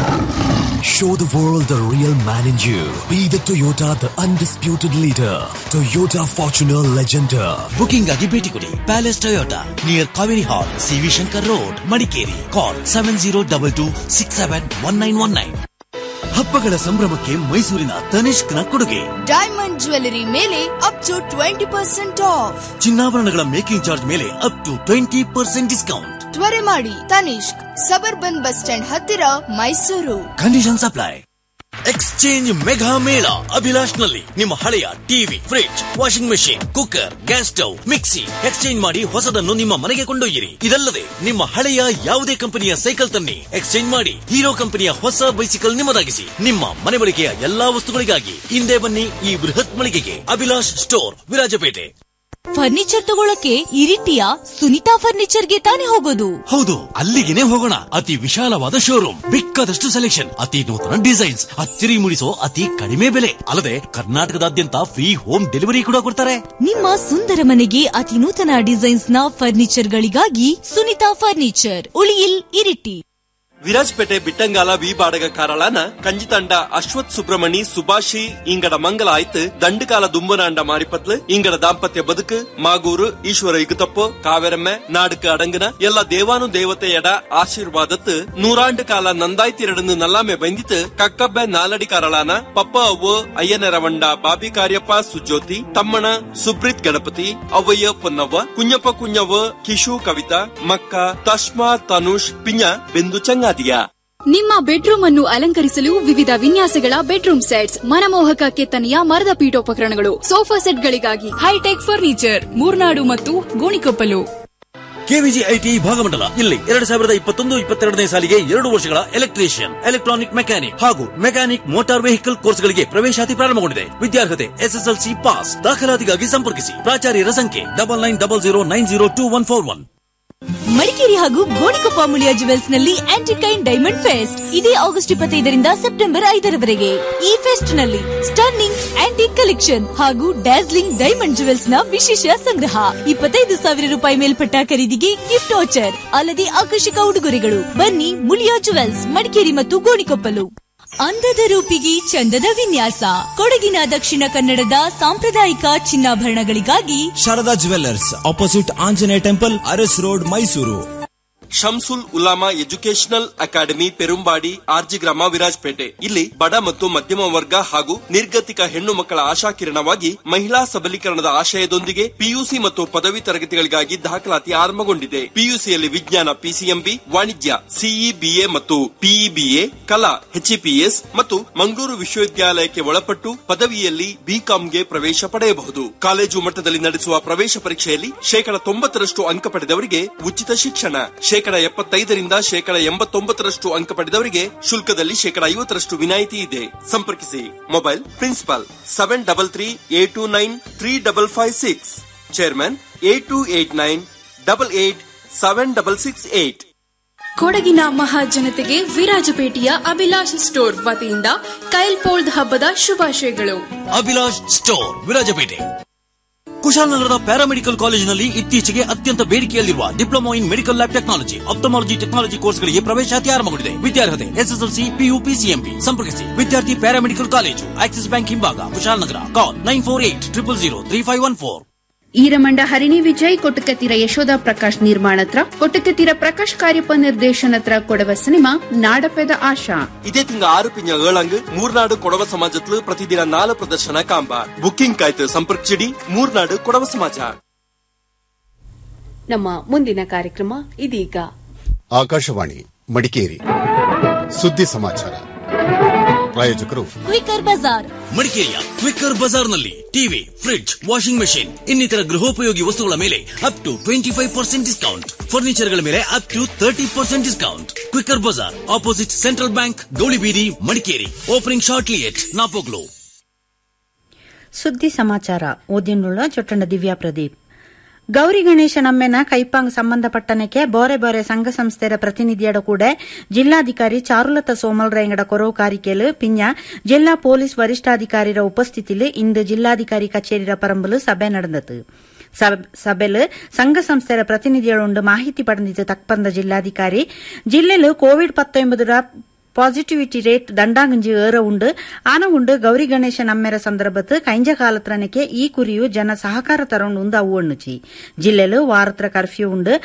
S15: Show the world the real man in you. Be the Toyota, the undisputed leader. Toyota Fortuner Legender.
S16: Booking ಆಗಿ ಭೇಟಿ ಕೊಡಿ palace Toyota near Kaveri hall CV Shankar road Madikeri call seven zero double two six seven one nine one nine ಹಬ್ಬಗಳ ಸಂಭ್ರಮಕ್ಕೆ ಮೈಸೂರಿನ ತನಿಷ್ಕ್ನ ಕೊಡುಗೆ
S17: diamond jewellery ಮೇಲೆ up to twenty percent off
S16: ಚಿನ್ನಾಭರಣಗಳ ಮೇಕಿಂಗ್ ಚಾರ್ಜ್ ಮೇಲೆ up to twenty percent discount
S17: ತ್ವರೆ ಮಾಡಿ ತನಿಷ್ಕ್ ಸಬರ್ಬನ್ ಬಸ್ ಸ್ಟ್ಯಾಂಡ್ ಹತ್ತಿರ Mysuru
S16: condition supply exchange mega mela Abhilash ನಲ್ಲಿ ನಿಮ್ಮ ಹಳೆಯ TV fridge washing machine cooker gas stove mixie exchange ಮಾಡಿ ಹೊಸದನ್ನು ನಿಮ್ಮ ಮನೆಗೆ ಕೊಂಡೊಯ್ಯಿರಿ ಇದಲ್ಲದೆ ನಿಮ್ಮ ಹಳೆಯ ಯಾವುದೇ ಕಂಪನಿಯ ಸೈಕಲ್ ತನ್ನಿ ಎಕ್ಸ್ಚೇಂಜ್ ಮಾಡಿ ಹೀರೋ ಕಂಪನಿಯ ಹೊಸ ಬೈಸಿಕಲ್ ನಿಮ್ಮದಾಗಿಸಿ ನಿಮ್ಮ ಮನೆ ಬಳಕೆಯ ಎಲ್ಲಾ ವಸ್ತುಗಳಿಗಾಗಿ ಹಿಂದೆ ಬನ್ನಿ ಈ ಬೃಹತ್ ಮಳಿಗೆಗೆ ಅಭಿಲಾಷ್ ಸ್ಟೋರ್ ವಿರಾಜಪೇಟೆ
S18: ಫರ್ನಿಚರ್ ತಗೊಳಕ್ಕೆ ಇರಿಟಿಯ ಸುನಿತಾ ಫರ್ನಿಚರ್ಗೆ ತಾನೇ ಹೋಗೋದು
S16: ಹೌದು ಅಲ್ಲಿಗೆನೆ ಹೋಗೋಣ ಅತಿ ವಿಶಾಲವಾದ ಶೋರೂಮ್ ಬೇಕಾದಷ್ಟು ಸೆಲೆಕ್ಷನ್ ಅತಿ ನೂತನ ಡಿಸೈನ್ಸ್ ಅಚ್ಚರಿ ಮೂಡಿಸೋ ಅತಿ ಕಡಿಮೆ ಬೆಲೆ ಅಲ್ಲದೆ ಕರ್ನಾಟಕದಾದ್ಯಂತ ಫ್ರೀ ಹೋಮ್ ಡೆಲಿವರಿ ಕೂಡ ಕೊಡ್ತಾರೆ
S18: ನಿಮ್ಮ ಸುಂದರ ಮನೆಗೆ ಅತಿ ನೂತನ ಡಿಸೈನ್ಸ್ ನ ಫರ್ನಿಚರ್ ಗಳಿಗಾಗಿ ಸುನಿತಾ ಫರ್ನಿಚರ್ ಉಳಿಯಿಲ್ ಇರಿಟಿ
S19: ವಿರಾಜ್ಪೇಟೆ ಬಿಟ್ಟಂಗಾಲ ವಿ ಬಾಡಗ ಕಾರಳಾನ ಕಂಜಿತಂಡ ಅಶ್ವತ್ ಸುಬ್ರಮಣಿ ಸುಭಾಷಿ ಇಂಗಡ ಮಂಗಲ ಆಯ್ತು ದಂಡುಕಾಲ ದುಂಬನಾಂಡ ಮಾರಿಪತ್ಲು ಇಂಗಡ ದಾಂಪತ್ಯ ಬದುಕು ಮಾಗೂರು ಈಶ್ವರ ಇಗುತಪ್ಪು ಕಾವೇರಮ್ಮೆ ನಾಡುಕ ಅಡಂಗನ ಎಲ್ಲ ದೇವಾನು ದೇವತೆಯಡ ಆಶೀರ್ವಾದತ್ ನೂರಾಂಡು ಕಾಲ ನಂದಾಯ್ತಿರಡನ್ನು ನಲ್ಲಾಮೆ ಬಂದಿತ್ತು ಕಕ್ಕಬ್ಬೆ ನಾಲಡಿ ಕಾರಳಾನ ಪಪ್ಪ ಅವ್ವ ಅಯ್ಯನರವಂಡ ಬಾಬಿ ಕಾರ್ಯಪ್ಪ ಸುಜ್ಯೋತಿ ತಮ್ಮಣ ಸುಬ್ರಿತ್ ಗಣಪತಿ ಅವ್ವಯ್ಯ ಪೊನ್ನವ್ವ ಕುഞ്ഞಪ್ಪ ಕುഞ്ഞವ್ವ ಕಿಶು ಕವಿತಾ ಮಕ್ಕ ತಶ್ಮಾ ತನುಷ್ ಪಿಂಜ ಬಿಂದು ಚಂಗಾದಿಯ
S20: ನಿಮ್ಮ ಬೆಡ್ರೂಮ್ ಅನ್ನು ಅಲಂಕರಿಸಲು ವಿವಿಧ ವಿನ್ಯಾಸಗಳ ಬೆಡ್ರೂಮ್ ಸೆಟ್ಸ್ ಮನಮೋಹಕ ಕೆತ್ತನೆಯ ಮರದ ಪೀಠೋಪಕರಣಗಳು ಸೋಫಾ ಸೆಟ್ಗಳಿಗಾಗಿ ಹೈಟೆಕ್ ಫರ್ನಿಚರ್ ಮೂರ್ನಾಡು ಮತ್ತು ಗೋಣಿಕೊಪ್ಪಲು
S16: ಕೆವಿಜಿ ಐಟಿ ಭಾಗಮಂಡಲ ಇಲ್ಲಿ ಎರಡ್ ಸಾವಿರದ ಇಪ್ಪತ್ತೊಂದು ಇಪ್ಪತ್ತೆರಡನೇ ಸಾಲಿಗೆ ಎರಡು ವರ್ಷಗಳ ಎಲೆಕ್ಟ್ರಿಷಿಯನ್ ಎಲೆಕ್ಟ್ರಾನಿಕ್ ಮೆಕ್ಯಾನಿಕ್ ಹಾಗೂ ಮೆಕ್ಯಾನಿಕ್ ಮೋಟಾರ್ ವೆಹಿಕಲ್ ಕೋರ್ಸ್ಗಳಿಗೆ ಪ್ರವೇಶಾತಿ ಪ್ರಾರಂಭಗೊಂಡಿದೆ ವಿದ್ಯಾರ್ಹತೆ ಎಸ್ಎಸ್ಎಲ್ಸಿ ಪಾಸ್ ದಾಖಲಾತಿಗಾಗಿ ಸಂಪರ್ಕಿಸಿ ಪ್ರಾಚಾರ್ಯರ ಸಂಖ್ಯೆ double nine double zero nine zero two one four one
S18: Madikeri ಹಾಗೂ ಗೋಣಿಕೊಪ್ಪ ಮುಳಿಯ ಜುವೆಲ್ಸ್ ನಲ್ಲಿ ಆಂಟಿಕೈನ್ ಡೈಮಂಡ್ ಫೆಸ್ಟ್ ಇದೇ ಆಗಸ್ಟ್ ಇಪ್ಪತ್ತೈದರಿಂದ ಸೆಪ್ಟೆಂಬರ್ ಐದರವರೆಗೆ ಈ ಫೆಸ್ಟ್ ನಲ್ಲಿ ಸ್ಟರ್ನಿಂಗ್ ಆಂಟಿಕ್ ಕಲೆಕ್ಷನ್ ಹಾಗೂ ಡ್ಯಾಸ್ಲಿಂಗ್ ಡೈಮಂಡ್ ಜುವೆಲ್ಸ್ ನ ವಿಶೇಷ ಸಂಗ್ರಹ ಇಪ್ಪತ್ತೈದು ಸಾವಿರ ರೂಪಾಯಿ ಮೇಲ್ಪಟ್ಟ ಖರೀದಿಗೆ ಗಿಫ್ಟ್ ವಾಚರ್ ಅಲ್ಲದೆ ಆಕರ್ಷಕ ಉಡುಗೊರೆಗಳು ಬನ್ನಿ ಮುಳಿಯ ಜುವೆಲ್ಸ್ ಮಡಿಕೇರಿ ಮತ್ತು ಗೋಣಿಕೊಪ್ಪಲು ಅಂದದ ರೂಪಿಗೆ ಚಂದದ ವಿನ್ಯಾಸ ಕೊಡಗಿನ ದಕ್ಷಿಣ ಕನ್ನಡದ ಸಾಂಪ್ರದಾಯಿಕ ಚಿನ್ನಾಭರಣಗಳಿಗಾಗಿ
S21: Sharada jewellers opposite Anjaneya temple Aras road Mysuru
S19: Shamsul Ulama educational academy Perumbadi ಆರ್ಜಿ ಗ್ರಾಮ ವಿರಾಜ್ಪೇಟೆ ಇಲ್ಲಿ ಬಡ ಮತ್ತು ಮಧ್ಯಮ ವರ್ಗ ಹಾಗೂ ನಿರ್ಗತಿಕ ಹೆಣ್ಣು ಮಕ್ಕಳ ಆಶಾಕಿರಣವಾಗಿ ಮಹಿಳಾ ಸಬಲೀಕರಣದ ಆಶಯದೊಂದಿಗೆ ಪಿಯುಸಿ ಮತ್ತು ಪದವಿ ತರಗತಿಗಳಿಗಾಗಿ ದಾಖಲಾತಿ ಆರಂಭಗೊಂಡಿದೆ ಪಿಯುಸಿಯಲ್ಲಿ ವಿಜ್ಞಾನ ಪಿಸಿಎಂಬಿ ವಾಣಿಜ್ಯ ಸಿಇ ಬಿಎ ಮತ್ತು ಪಿಇಬಿಎ ಕಲಾ ಎಚ್ಇಪಿಎಸ್ ಮತ್ತು ಮಂಗಳೂರು ವಿಶ್ವವಿದ್ಯಾಲಯಕ್ಕೆ ಒಳಪಟ್ಟು ಪದವಿಯಲ್ಲಿ ಬಿಕಾಂಗೆ ಪ್ರವೇಶ ಪಡೆಯಬಹುದು ಕಾಲೇಜು ಮಟ್ಟದಲ್ಲಿ ನಡೆಸುವ ಪ್ರವೇಶ ಪರೀಕ್ಷೆಯಲ್ಲಿ ಶೇಕಡ ತೊಂಬತ್ತರಷ್ಟು ಅಂಕ ಪಡೆದವರಿಗೆ ಉಚಿತ ಶಿಕ್ಷಣ ಶೇಕಡ ಎಪ್ಪತ್ತೈದರಿಂದ ಶೇಕಡ ಎಂಬತ್ತೊಂಬತ್ತರಷ್ಟು ಅಂಕ ಪಡೆದವರಿಗೆ ಶುಲ್ಕದಲ್ಲಿ ಶೇಕಡ ಐವತ್ತರಷ್ಟು ವಿನಾಯಿತಿ ಇದೆ ಸಂಪರ್ಕಿಸಿ mobile principal seven double three eight two nine three double five six chairman eight two eight nine double eight seven double six eight
S20: ಕೊಡಗಿನ ಮಹಾಜನತೆಗೆ ವಿರಾಜಪೇಟೆಯ ಅಭಿಲಾಷ್ ಸ್ಟೋರ್ ವತಿಯಿಂದ ಕೈಲ್ಪೋಳ್ದ್ ಹಬ್ಬದ ಶುಭಾಶಯಗಳು
S16: ಅಭಿಲಾಷ್ ಸ್ಟೋರ್ ವಿರಾಜಪೇಟೆ ಕುಶಾಲನಗರದ ಪ್ಯಾರಾಮೆಡಿಕಲ್ ಕಾಲೇಜಿನಲ್ಲಿ ಇತ್ತೀಚೆಗೆ ಅತ್ಯಂತ ಬೇಡಿಕೆಯಲ್ಲಿರುವ diploma in medical lab technology ophthalmology technology ಕೋರ್ಸ್ಗಳಿಗೆ ಪ್ರವೇಶಾತಿ ಆರಂಭಗೊಂಡಿದೆ ವಿದ್ಯಾರ್ಹತೆ ಎಸ್ಎಸ್ಎಲ್ಸಿ ಪಿಯು ಪಿಸಿಎಂಬಿ ಸಂಪರ್ಕಿಸಿ ವಿದ್ಯಾರ್ಥಿ ಪ್ಯಾರಾಮೆಡಿಕಲ್ ಕಾಲೇಜು ಆಕ್ಸಿಸ್ ಬ್ಯಾಂಕ್ ಹಿಂಭಾಗ Kushalnagar call nine four eight triple zero three five one four
S22: Iramanda Harini Vijay Kottakathira Yashoda Prakash ನಿರ್ಮಾಣತ್ರ ಕೊಟ್ಟಕತ್ತಿರ ಪ್ರಕಾಶ್ ಕಾರ್ಯಪ ನಿರ್ದೇಶನತ್ರ ಕೊಡವ ಸಿನಿಮಾ ನಾಡಪೆದ ಆಶಾ
S19: ಇದೇ ತಿಂಗ ಆರು ಪಿಂಜ ಏಳಂಗ್ ಮೂರ್ನಾಡು ಕೊಡವ ಸಮಾಜತ್ಲು ಪ್ರತಿದಿನ ನಾಲು ಪ್ರದರ್ಶನ ಕಾಂಬ ಬುಕ್ಕಿಂಗ್ ಕಾಯ್ತು ಸಂಪರ್ಕಿಸಿಡಿ ಮೂರ್ನಾಡು ಕೊಡವ ಸಮಾಜ
S1: ನಮ್ಮ ಮುಂದಿನ ಕಾರ್ಯಕ್ರಮ ಇದೀಗ
S23: ಆಕಾಶವಾಣಿ ಮಡಿಕೇರಿ ಸುದ್ದಿ ಸಮಾಚಾರ
S5: ಪ್ರಾಯೋಜಕರು
S18: ಕ್ವಿಕರ್ ಬಜಾರ್
S16: ಮಡಿಕೇರಿಯ ಕ್ವಿಕ್ಕರ್ ಬಜಾರ್ನಲ್ಲಿ ಟಿವಿ ಫ್ರಿಡ್ಜ್ ವಾಷಿಂಗ್ ಮೆಷಿನ್ ಇನ್ನಿತರ ಗೃಹೋಪಯೋಗಿ ವಸ್ತುಗಳ ಮೇಲೆ up to twenty five percent discount ಫರ್ನಿಚರ್ಗಳ ಮೇಲೆ up to thirty percent discount quicker Bazaar opposite central bank Gowlibeedi Madikeri opening shortly at Napoklu
S6: ಸುದ್ದಿ ಸಮಾಚಾರ ಓದಿನುಳ್ಳ ಚೊಟ್ಟಣ ದಿವ್ಯಾ ಪ್ರದೀಪ್ ಗೌರಿ ಗಣೇಶ ನಮ್ಮೆನ ಕೈಪಾಂಗ್ ಸಂಬಂಧಪಟ್ಟನಕ್ಕೆ ಬೋರೆ ಬೋರೆ ಸಂಘ ಸಂಸ್ಥೆರ ಪ್ರತಿನಿಧಿಯಡ ಕೂಡ ಜಿಲ್ಲಾಧಿಕಾರಿ ಚಾರುಲತಾ ಸೋಮಲ್ ರೇಂಗಡ ಕೊರವು ಕಾರಿಕೆಲು ಪಿಂಜ ಜಿಲ್ಲಾ ಪೊಲೀಸ್ ವರಿಷ್ಠಾಧಿಕಾರಿರ ಉಪಸ್ಥಿತಿಲು ಇಂದು ಜಿಲ್ಲಾಧಿಕಾರಿ ಕಚೇರಿರ ಪರಂಬಲು ಸಭೆ ನಡೆದತು ಸಭೆಲು ಸಂಘ ಸಂಸ್ಥೆರ ಪ್ರತಿನಿಧಿകളുಂಡು ಮಾಹಿತಿ ಪಡೆದಿದ್ದು ತಕ್ಪಂದ ಜಿಲ್ಲಾಧಿಕಾರಿ ಜಿಲ್ಲೆಲು ಕೋವಿಡ್ ಪತ್ತೊಂಬದರ ಪಾಸಿಟಿವಿಟಿ ರೇಟ್ ದಂಡಾಗಂಜಿ ಏற ಉಂಡು ಆನ ಉಂಡು ಗೌರಿ ಗಣೇಶ ನಮ್ಮೆರ ಸಂದರ್ಭತ್ ಕೈಂಜ ಕಾಲತ್ರನಕ್ಕೆ ಈ ಕುರಿಯು ಜನ ಸಹಕಾರ ತರೊಂಡು ಉಂದು ಅವು ಅಣ್ಣುಚಿ ಜಿಲ್ಲೆಲು ವಾರತ್ರ ಕರ್ಫ್ಯೂ ಉಂಡು